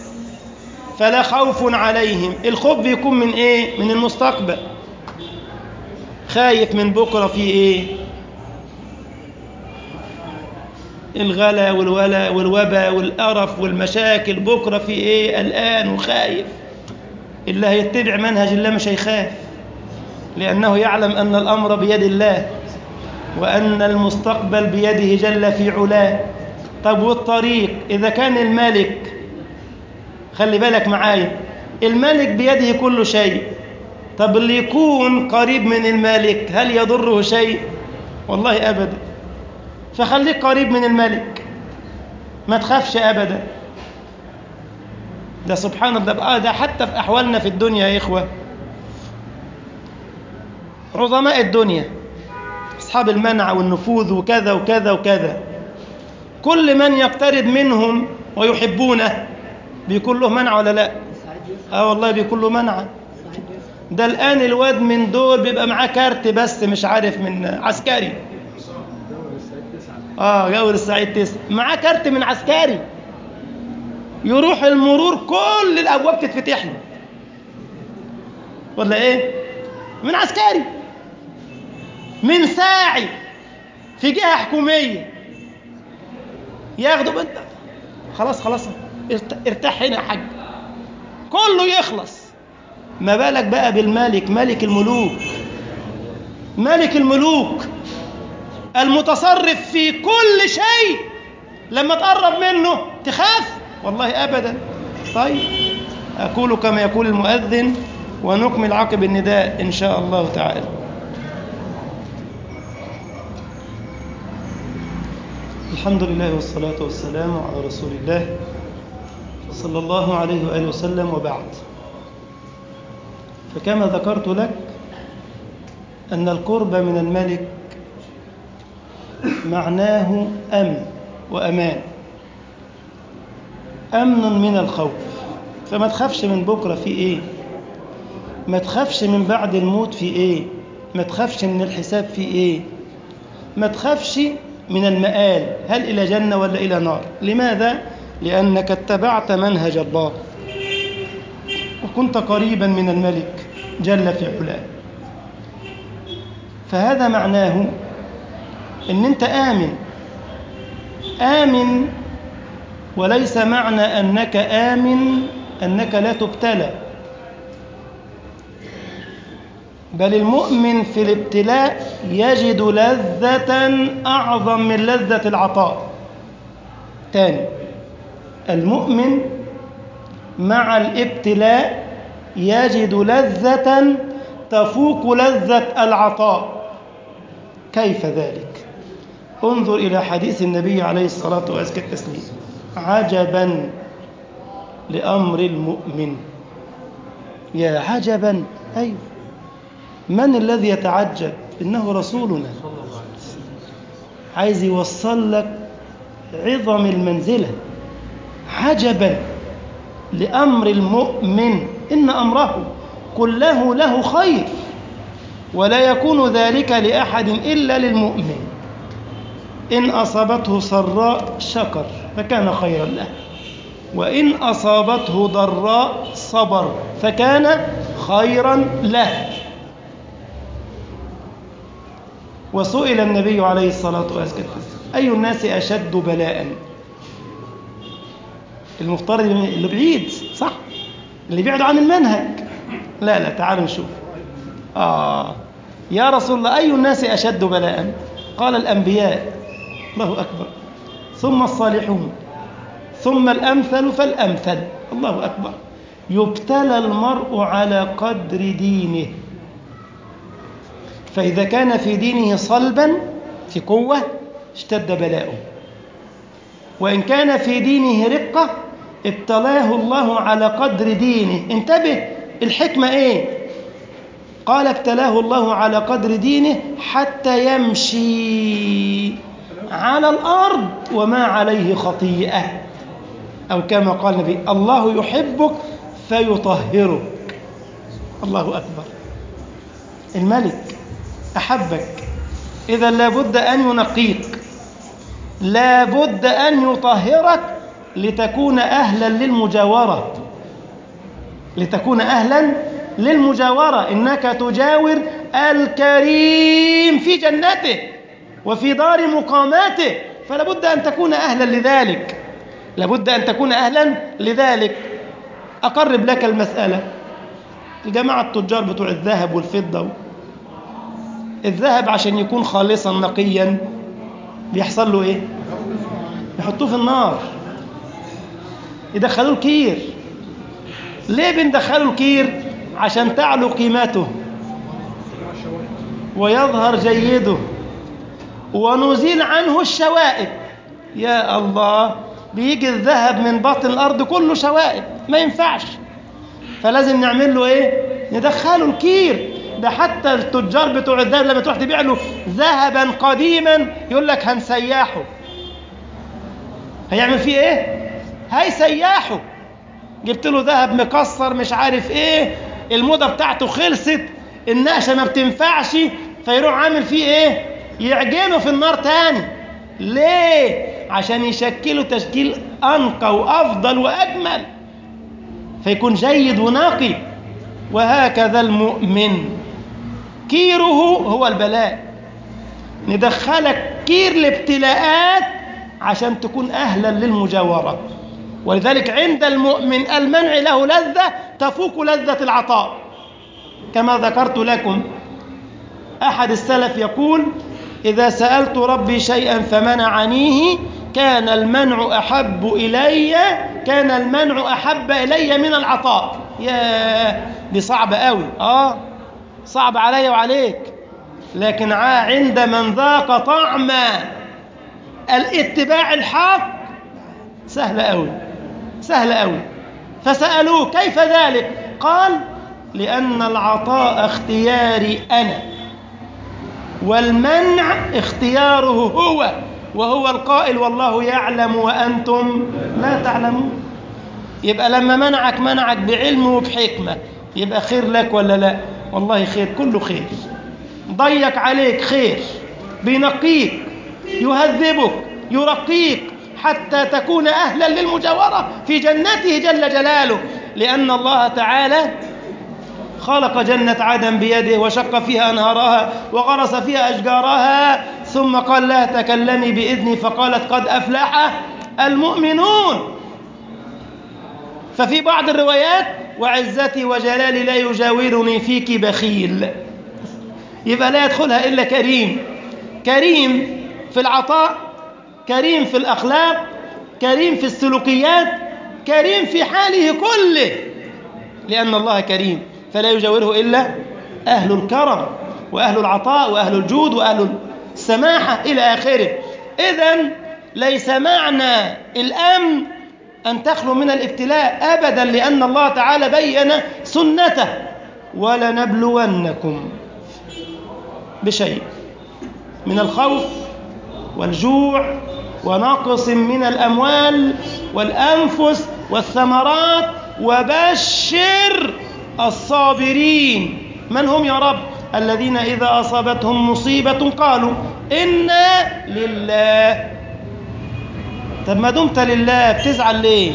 فلا خوف عليهم الخوف بيكون من ايه من المستقبل خايف من بكرة في ايه الغلا والولا والوبا والقرف والمشاكل بكرة في ايه قلقان وخايف اللي هيتبع منهج الله مش هيخاف لأنه يعلم أن الأمر بيد الله وأن المستقبل بيده جل في علاه طب والطريق إذا كان الملك خلي بالك معايا الملك بيده كل شيء طب اللي يكون قريب من الملك هل يضره شيء والله أبدا فخليك قريب من الملك ما تخافش أبدا ده سبحان الله ده حتى في أحوالنا في الدنيا يا إخوة عظماء الدنيا أصحاب المنع والنفوذ وكذا وكذا وكذا كل من يقترب منهم ويحبونه بيكون له منع ولا لا اه والله بيكون له منع ده الآن الواد من دول بيبقى معاه كارت بس مش عارف من عسكري اه جور السعيد تسعة معاه كارت من عسكري يروح المرور كل الابواب تتفتح له ولا ايه من عسكري من ساعي في جهه حكوميه ياخدوا بنت خلاص خلاص ارتاح هنا يا حاج كله يخلص ما بالك بقى بالملك ملك الملوك ملك الملوك المتصرف في كل شيء لما تقرب منه تخاف والله أبدا طيب أقول كما يقول المؤذن ونكمل عقب النداء إن شاء الله تعالى الحمد لله والصلاة والسلام على رسول الله صلى الله عليه وآله وسلم وبعد فكما ذكرت لك أن القرب من الملك معناه أمن وأمان أمن من الخوف فما تخافش من بكرة في إيه ما تخافش من بعد الموت في إيه ما تخافش من الحساب في إيه ما تخافش من المآل هل إلى جنة ولا إلى نار لماذا؟ لأنك اتبعت منهج الله وكنت قريبا من الملك جل في علاه فهذا معناه ان انت امن امن وليس معنى انك امن انك لا تبتلى بل المؤمن في الابتلاء يجد لذة أعظم من لذة العطاء تاني المؤمن مع الابتلاء يجد لذة تفوق لذة العطاء كيف ذلك انظر إلى حديث النبي عليه الصلاة والسلام عجبا لأمر المؤمن يا عجبا أيوه من الذي يتعجب إنه رسولنا عايز يوصل لك عظم المنزلة عجبا لأمر المؤمن إن أمره كله له خير ولا يكون ذلك لأحد إلا للمؤمن إن أصابته سراء شكر فكان خيرا له وإن أصابته ضراء صبر فكان خيرا له وسئل النبي عليه الصلاة والسلام أي الناس أشد بلاء المفترض اللي بعيد صح اللي بعد عن المنهج لا لا تعالوا نشوف آه يا رسول الله أي الناس أشد بلاء قال الأنبياء الله أكبر ثم الصالحون ثم الأمثل فالأمثل الله أكبر يبتلى المرء على قدر دينه فإذا كان في دينه صلبا في قوة اشتد بلاؤه وإن كان في دينه رقة ابتلاه الله على قدر دينه انتبه الحكمة ايه قال ابتلاه الله على قدر دينه حتى يمشي على الأرض وما عليه خطيئة أو كما قال النبي الله يحبك فيطهرك الله أكبر الملك أحبك إذا لابد أن ينقيك لابد أن يطهرك لتكون أهلا للمجاورة لتكون أهلا للمجاورة إنك تجاور الكريم في جنته وفي دار مقاماته فلابد أن تكون أهلا لذلك لابد أن تكون أهلا لذلك أقرب لك المسألة الجماعة التجار بتوع الذهب والفضة الذهب عشان يكون خالصا نقيا بيحصل له ايه يحطوه في النار يدخلوه الكير ليه بندخله الكير عشان تعلو قيمته ويظهر جيده ونزيل عنه الشوائب يا الله بيجي الذهب من باطن الارض كله شوائب ما ينفعش فلازم نعمل له ايه ندخله الكير ده حتى التجار بتوع الذهب لما تروح تبيع له ذهبا قديما يقول لك هنسيحه هيعمل فيه ايه هيسيحه جبت له ذهب مكسر مش عارف ايه الموضه بتاعته خلصت النقشه ما بتنفعش فيروح عامل فيه ايه يعجنه في النار تاني ليه عشان يشكله تشكيل انقى وافضل واجمل فيكون جيد ونقي وهكذا المؤمن كيره هو البلاء ندخلك كير الابتلاءات عشان تكون أهلا للمجاورة ولذلك عند المؤمن المنع له لذة تفوق لذة العطاء كما ذكرت لكم أحد السلف يقول إذا سألت ربي شيئا فمنعنيه كان المنع أحب إلي كان المنع أحب إلي من العطاء يا دي صعبة قوي آه صعب علي وعليك لكن عند من ذاق طعم الاتباع الحق سهل قوي سهل قوي فسألوه كيف ذلك قال لأن العطاء اختياري أنا والمنع اختياره هو وهو القائل والله يعلم وأنتم لا تعلمون يبقى لما منعك منعك بعلم وبحكمة يبقى خير لك ولا لا والله خير كله خير ضيق عليك خير بينقيك يهذبك يرقيك حتى تكون أهلا للمجاورة في جنته جل جلاله لأن الله تعالى خلق جنة عدن بيده وشق فيها أنهارها وغرس فيها أشجارها ثم قال لها تكلمي بإذني فقالت قد أفلح المؤمنون ففي بعض الروايات وعزتي وجلالي لا يجاورني فيك بخيل يبقى لا يدخلها إلا كريم كريم في العطاء كريم في الأخلاق كريم في السلوكيات كريم في حاله كله لأن الله كريم فلا يجاوره إلا أهل الكرم وأهل العطاء وأهل الجود وأهل السماحة إلى آخره إذا ليس معنى الأمن أن تخلو من الابتلاء أبدا لأن الله تعالى بين سنته ولنبلونكم بشيء من الخوف والجوع ونقص من الأموال والأنفس والثمرات وبشر الصابرين من هم يا رب الذين إذا أصابتهم مصيبة قالوا إنا لله طب ما دمت لله بتزعل ليه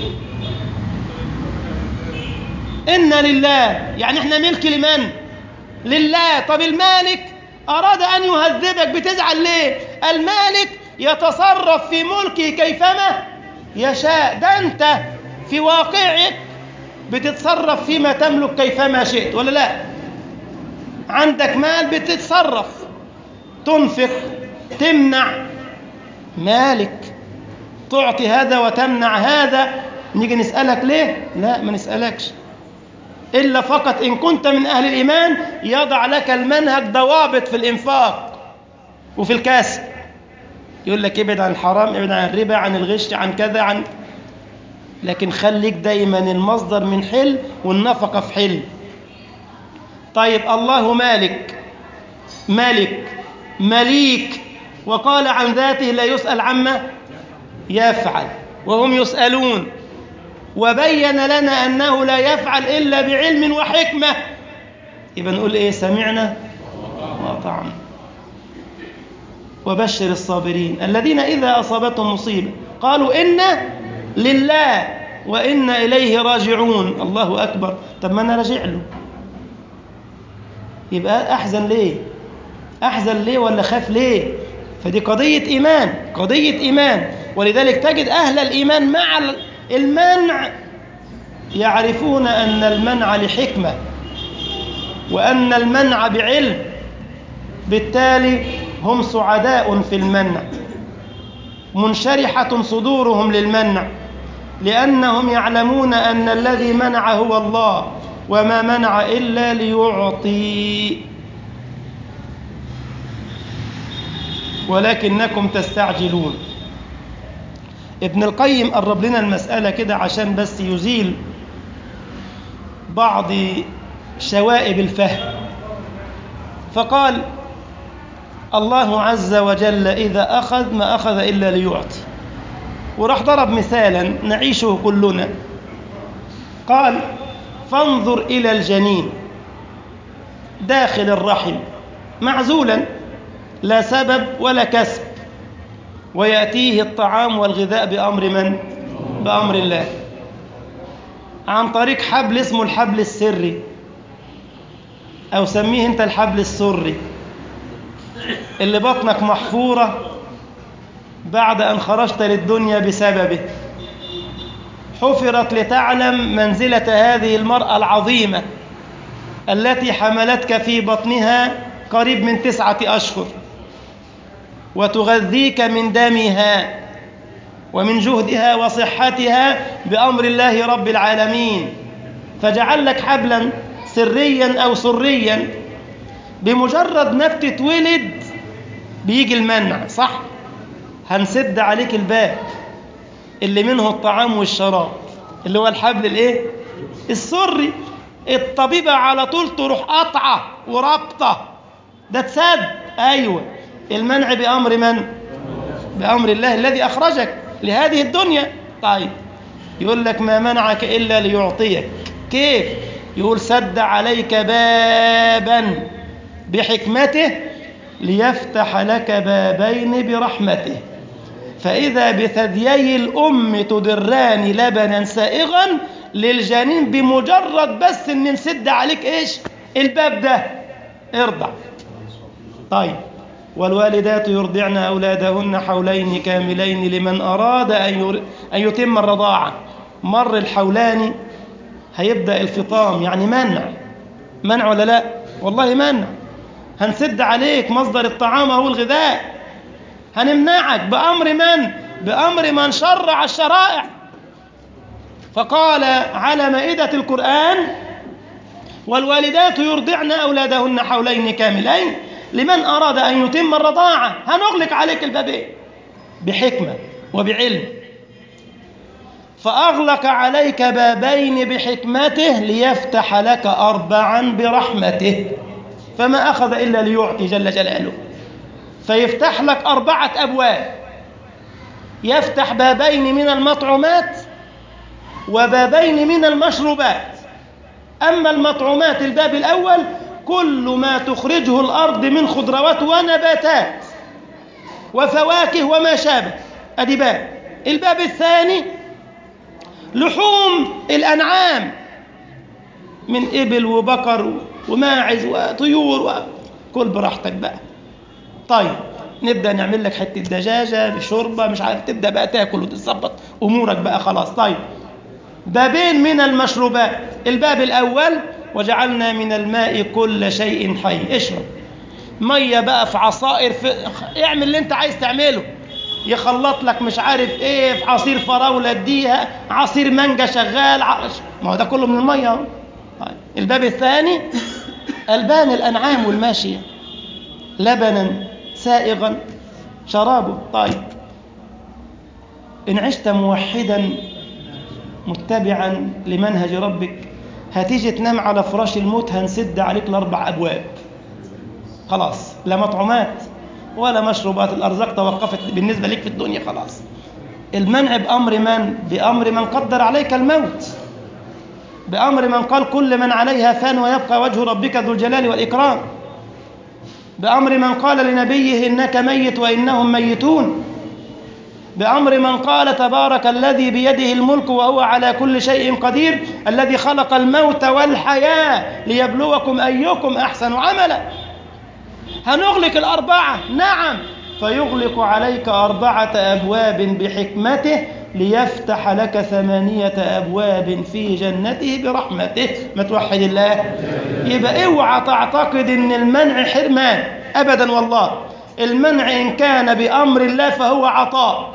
إنا لله يعني إحنا ملك لمن لله طب المالك أراد أن يهذبك بتزعل ليه المالك يتصرف في ملكه كيفما يشاء ده أنت في واقعك بتتصرف فيما تملك كيفما شئت ولا لا عندك مال بتتصرف تنفق تمنع مالك تعطي هذا وتمنع هذا نيجي نسألك ليه لا ما نسألكش إلا فقط إن كنت من أهل الإيمان يضع لك المنهج ضوابط في الإنفاق وفي الكسب يقول لك ابعد عن الحرام ابعد عن الربا عن الغش عن كذا عن لكن خليك دايما المصدر من حل والنفقة في حل طيب الله مالك ملك مليك وقال عن ذاته لا يسأل عما يفعل وهم يسألون وبين لنا أنه لا يفعل إلا بعلم وحكمة يبقى نقول إيه سمعنا وأطعنا وبشر الصابرين الذين إذا أصابتهم مصيبة قالوا إنا لله وإنا إليه راجعون الله أكبر طب ما أنا راجع له يبقى أحزن ليه أحزن ليه ولا خاف ليه فدي قضية إيمان قضية إيمان ولذلك تجد أهل الإيمان مع المنع يعرفون أن المنع لحكمة وأن المنع بعلم بالتالي هم سعداء في المنع منشرحة صدورهم للمنع لأنهم يعلمون أن الذي منع هو الله وما منع إلا ليعطي ولكنكم تستعجلون ابن القيم قرب لنا المسألة كده عشان بس يزيل بعض شوائب الفهم فقال الله عز وجل إذا أخذ ما أخذ إلا ليعطي وراح ضرب مثالا نعيشه كلنا قال فانظر إلى الجنين داخل الرحم معزولا لا سبب ولا كسب ويأتيه الطعام والغذاء بأمر من؟ بأمر الله عن طريق حبل اسمه الحبل السري أو سميه أنت الحبل السري اللي بطنك محفورة بعد أن خرجت للدنيا بسببه حفرت لتعلم منزلة هذه المرأة العظيمة التي حملتك في بطنها قريب من تسعة أشهر وتغذيك من دمها ومن جهدها وصحتها بأمر الله رب العالمين فجعل لك حبلا سريا أو سريا بمجرد ما بتتولد بيجي المنع صح هنسد عليك الباب اللي منه الطعام والشراب اللي هو الحبل الايه السري الطبيبة على طول تروح قطعة ورابطة ده تسد ايوه المنع بأمر من بأمر الله الذي أخرجك لهذه الدنيا طيب يقول لك ما منعك إلا ليعطيك كيف يقول سد عليك بابا بحكمته ليفتح لك بابين برحمته فإذا بثديي الأم تدران لبنا سائغا للجنين بمجرد بس ان نسد عليك ايش الباب ده ارضع طيب والوالدات يرضعن أولادهن حولين كاملين لمن أراد أن, ير... أن يتم الرضاعة مر الحولان هيبدأ الفطام يعني منع منع ولا لا والله منع هنسد عليك مصدر الطعام أو الغذاء هنمنعك بأمر من بأمر من شرع الشرائع فقال على مائدة القرآن والوالدات يرضعن أولادهن حولين كاملين لمن أراد أن يتم الرضاعة هنغلق عليك البابين بحكمة وبعلم فأغلق عليك بابين بحكمته ليفتح لك أربعا برحمته فما أخذ إلا ليعطي جل جلاله فيفتح لك أربعة أبواب يفتح بابين من المطعومات وبابين من المشروبات أما المطعومات الباب الأول كل ما تخرجه الأرض من خضروات ونباتات وفواكه وما شابه أدي باب الباب الثاني لحوم الأنعام من إبل وبقر وماعز وطيور كل براحتك بقى طيب نبدأ نعمل لك حتة دجاجة بشوربة مش عارف تبدأ بقى تاكل وتظبط أمورك بقى خلاص طيب بابين من المشروبات الباب الأول وجعلنا من الماء كل شيء حي اشرب مية بقى في عصائر في اعمل اللي انت عايز تعمله يخلط لك مش عارف ايه في عصير فراولة اديها عصير مانجا شغال عش... ما هو ده كله من المية اهو طيب. الباب الثاني ألبان الأنعام والماشية لبنا سائغا شرابه طيب إن عشت موحدا متبعا لمنهج ربك هتيجي تنام على فراش الموت هنسد عليك الأربع أبواب خلاص لا مطعومات ولا مشروبات الأرزاق توقفت بالنسبة لك في الدنيا خلاص المنع بأمر من؟ بأمر من قدر عليك الموت بأمر من قال كل من عليها فان ويبقى وجه ربك ذو الجلال والإكرام بأمر من قال لنبيه إنك ميت وإنهم ميتون بأمر من قال تبارك الذي بيده الملك وهو على كل شيء قدير الذي خلق الموت والحياة ليبلوكم أيكم أحسن عملا هنغلق الأربعة نعم فيغلق عليك أربعة أبواب بحكمته ليفتح لك ثمانية أبواب في جنته برحمته ما توحد الله يبقى اوعى تعتقد ان المنع حرمان أبدا والله المنع إن كان بأمر الله فهو عطاء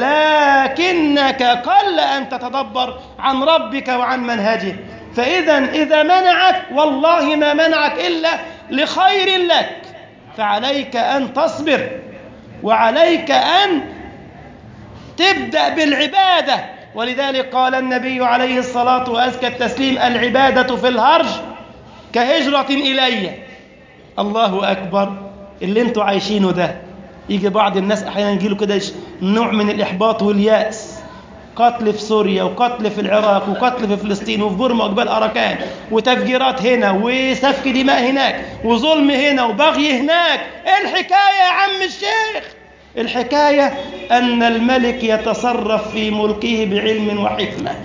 ولكنك قل أن تتدبر عن ربك وعن منهجه فإذا إذا منعك والله ما منعك إلا لخير لك فعليك أن تصبر وعليك أن تبدأ بالعبادة ولذلك قال النبي عليه الصلاة وأزكى التسليم العبادة في الهرج كهجرة إلي الله أكبر اللي انتوا عايشينه ده يجي بعض الناس أحيانا يجيله كده نوع من الإحباط واليأس قتل في سوريا وقتل في العراق وقتل في فلسطين وفي بورما وجبال أراكان وتفجيرات هنا وسفك دماء هناك وظلم هنا وبغي هناك ايه الحكاية يا عم الشيخ الحكاية أن الملك يتصرف في ملكه بعلم وحكمة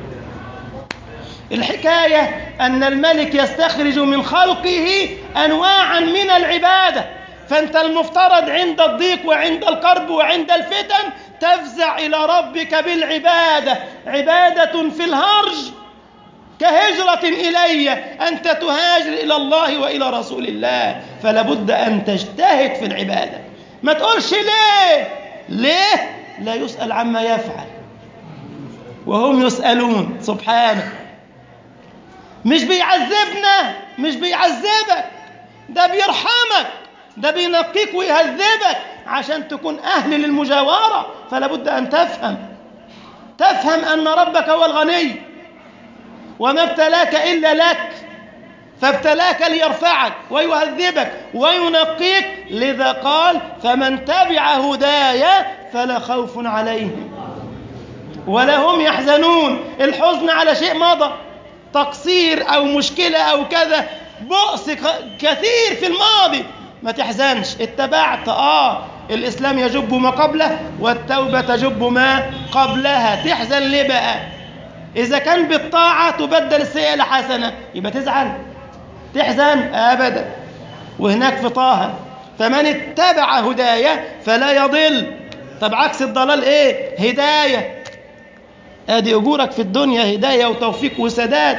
الحكاية أن الملك يستخرج من خلقه أنواعا من العبادة فأنت المفترض عند الضيق وعند الكرب وعند الفتن تفزع إلى ربك بالعبادة عبادة في الهرج كهجرة إلي أنت تهاجر إلى الله وإلى رسول الله فلا بد أن تجتهد في العبادة ما تقولش ليه ليه لا يسأل عما يفعل وهم يسألون سبحانه مش بيعذبنا مش بيعذبك ده بيرحمك ده بينقيك ويهذبك عشان تكون أهل للمجاورة فلا بد أن تفهم تفهم أن ربك هو الغني وما ابتلاك إلا لك فابتلاك ليرفعك ويهذبك وينقيك لذا قال فمن تبع هداي فلا خوف عليهم ولا هم يحزنون الحزن على شيء مضى تقصير أو مشكلة أو كذا بؤس كثير في الماضي ما تحزنش اتبعت آه الإسلام يجب ما قبله والتوبة تجب ما قبلها تحزن ليه بقى إذا كان بالطاعة تبدل السيئة لحسنة يبقى تزعل تحزن أبدا وهناك في طه فمن اتبع هداية فلا يضل طب عكس الضلال ايه هداية ادي اجورك في الدنيا هداية وتوفيق وسداد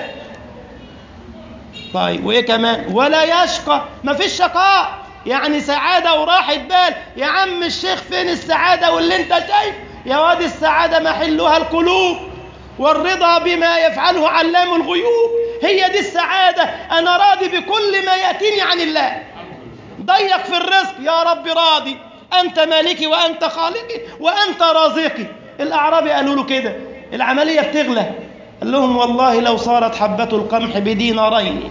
طيب وايه كمان ولا يشقى ما فيش شقاء يعني سعادة وراحة بال يا عم الشيخ فين السعادة واللي انت شايف يا واد السعادة محلها القلوب والرضا بما يفعله علام الغيوب هي دي السعادة أنا راضي بكل ما يأتيني عن الله ضيق في الرزق يا رب راضي أنت مالكي وأنت خالقي وأنت رازقي الأعرابي قالوا له كده العملية بتغلى قال لهم والله لو صارت حبة القمح بدينارين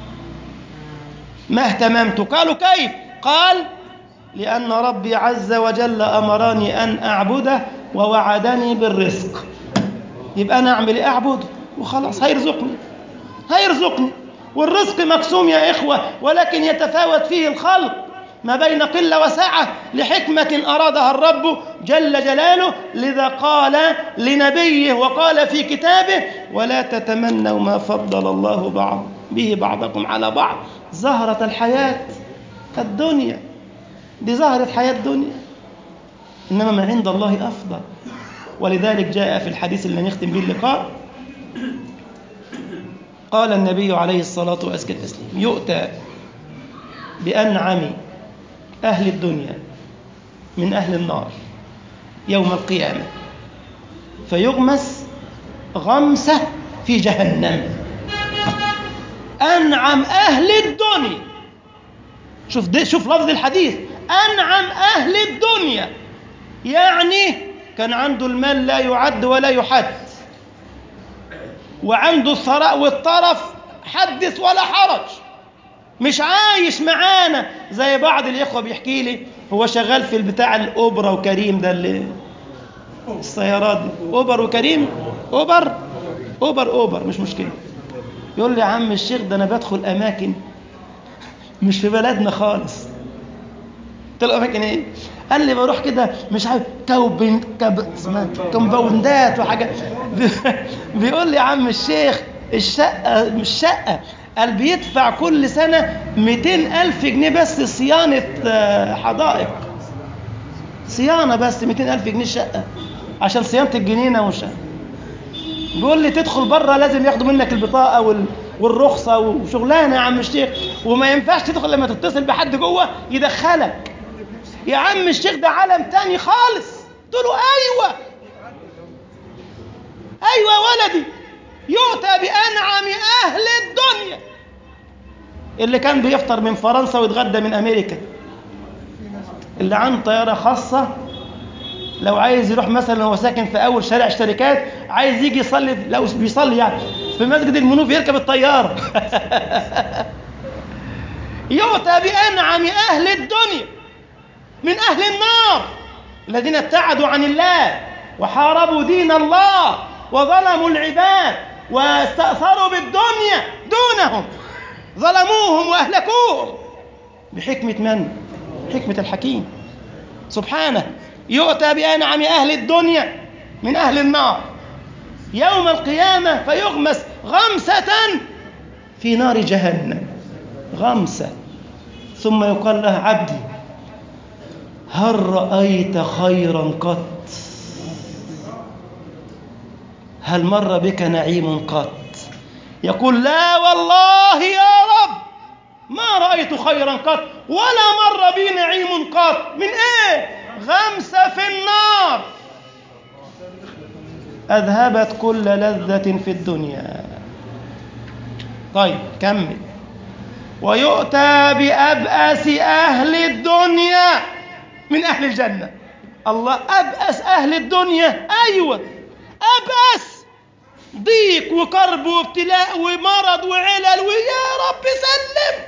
ما اهتممت قالوا كيف قال لأن ربي عز وجل أمرني أن أعبده ووعدني بالرزق يبقى أنا أعمل إيه أعبده وخلاص هيرزقني هيرزقني والرزق مقسوم يا إخوة ولكن يتفاوت فيه الخلق ما بين قلة وسعة لحكمة أرادها الرب جل جلاله لذا قال لنبيه وقال في كتابه ولا تتمنوا ما فضل الله بعض به بعضكم على بعض زهرة الحياة الدنيا دي زهرة حياة الدنيا إنما ما عند الله أفضل ولذلك جاء في الحديث اللي نختم به اللقاء قال النبي عليه الصلاة وأزكى التسليم يؤتى بأنعم أهل الدنيا من أهل النار يوم القيامة فيغمس غمسة في جهنم أنعم أهل الدنيا شوف دي شوف لفظ الحديث أنعم أهل الدنيا يعني كان عنده المال لا يعد ولا يحد وعنده الثراء والطرف حدث ولا حرج مش عايش معانا زي بعض الإخوة بيحكي لي هو شغال في البتاع الأوبرا وكريم ده اللي السيارات دي أوبر وكريم أوبر أوبر أوبر مش مشكلة يقول لي يا عم الشيخ ده أنا بدخل أماكن مش في بلدنا خالص قلت له أماكن إيه؟ قال لي بروح كده مش عارف كوبن كب... اسمها كومباوندات وحاجات بيقول لي يا عم الشيخ الشقة مش شقة قال بيدفع كل سنة 200 ألف جنيه بس صيانة حدائق صيانة بس 200 ألف جنيه شقة عشان صيانة الجنينة وش بيقول لي تدخل بره لازم ياخدوا منك البطاقة وال... والرخصة وشغلانة يا عم الشيخ وما ينفعش تدخل لما تتصل بحد جوه يدخلك يا عم الشيخ ده عالم تاني خالص قلت له ايوه ايوه ولدي يؤتى بانعم اهل الدنيا اللي كان بيفطر من فرنسا ويتغدى من امريكا اللي عنده طياره خاصه لو عايز يروح مثلا هو ساكن في اول شارع شركات عايز يجي يصلي لو بيصلي يعني في مسجد المنوف يركب الطياره يؤتى بانعم اهل الدنيا من أهل النار الذين ابتعدوا عن الله وحاربوا دين الله وظلموا العباد واستأثروا بالدنيا دونهم ظلموهم وأهلكوهم بحكمة من؟ حكمة الحكيم سبحانه يؤتى بأنعم أهل الدنيا من أهل النار يوم القيامة فيغمس غمسة في نار جهنم غمسة ثم يقال له عبدي هل رأيت خيرا قط هل مر بك نعيم قط يقول لا والله يا رب ما رأيت خيرا قط ولا مر بي نعيم قط من ايه غمسة في النار أذهبت كل لذة في الدنيا طيب كمل ويؤتى بأبأس أهل الدنيا من أهل الجنة الله أبأس أهل الدنيا أيوة أبأس ضيق وكرب وابتلاء ومرض وعلل ويا رب سلم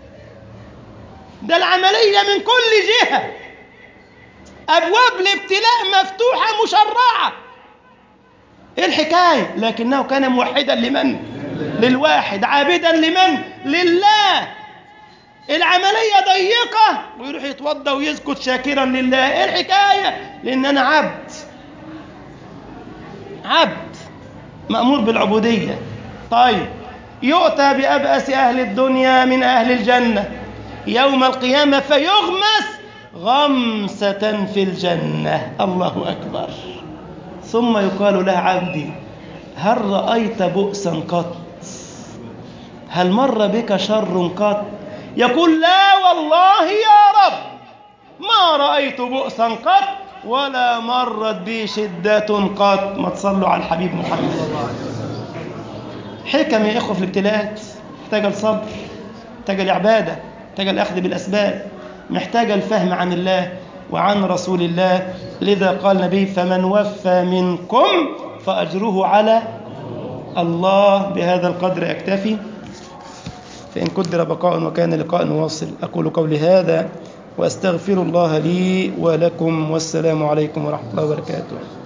ده العملية من كل جهة أبواب الابتلاء مفتوحة مشرعة إيه الحكاية لكنه كان موحدا لمن للواحد عابدا لمن لله العملية ضيقة ويروح يتوضى ويسكت شاكرا لله ايه الحكاية لان انا عبد عبد مأمور بالعبودية طيب يؤتى بأبأس أهل الدنيا من أهل الجنة يوم القيامة فيغمس غمسة في الجنة الله أكبر ثم يقال له عبدي هل رأيت بؤسا قط هل مر بك شر قط يقول لا والله يا رب ما رأيت بؤسا قط ولا مرت بي شدة قط ما تصلوا على الحبيب محمد حكم يا إخوة في الابتلاءات محتاجة الصبر محتاجة العبادة محتاجة الأخذ بالأسباب محتاجة الفهم عن الله وعن رسول الله لذا قال النبي فمن وفى منكم فأجره على الله بهذا القدر أكتفي فإن قدر بقاء وكان لقاء واصل أقول قولي هذا وأستغفر الله لي ولكم والسلام عليكم ورحمة الله وبركاته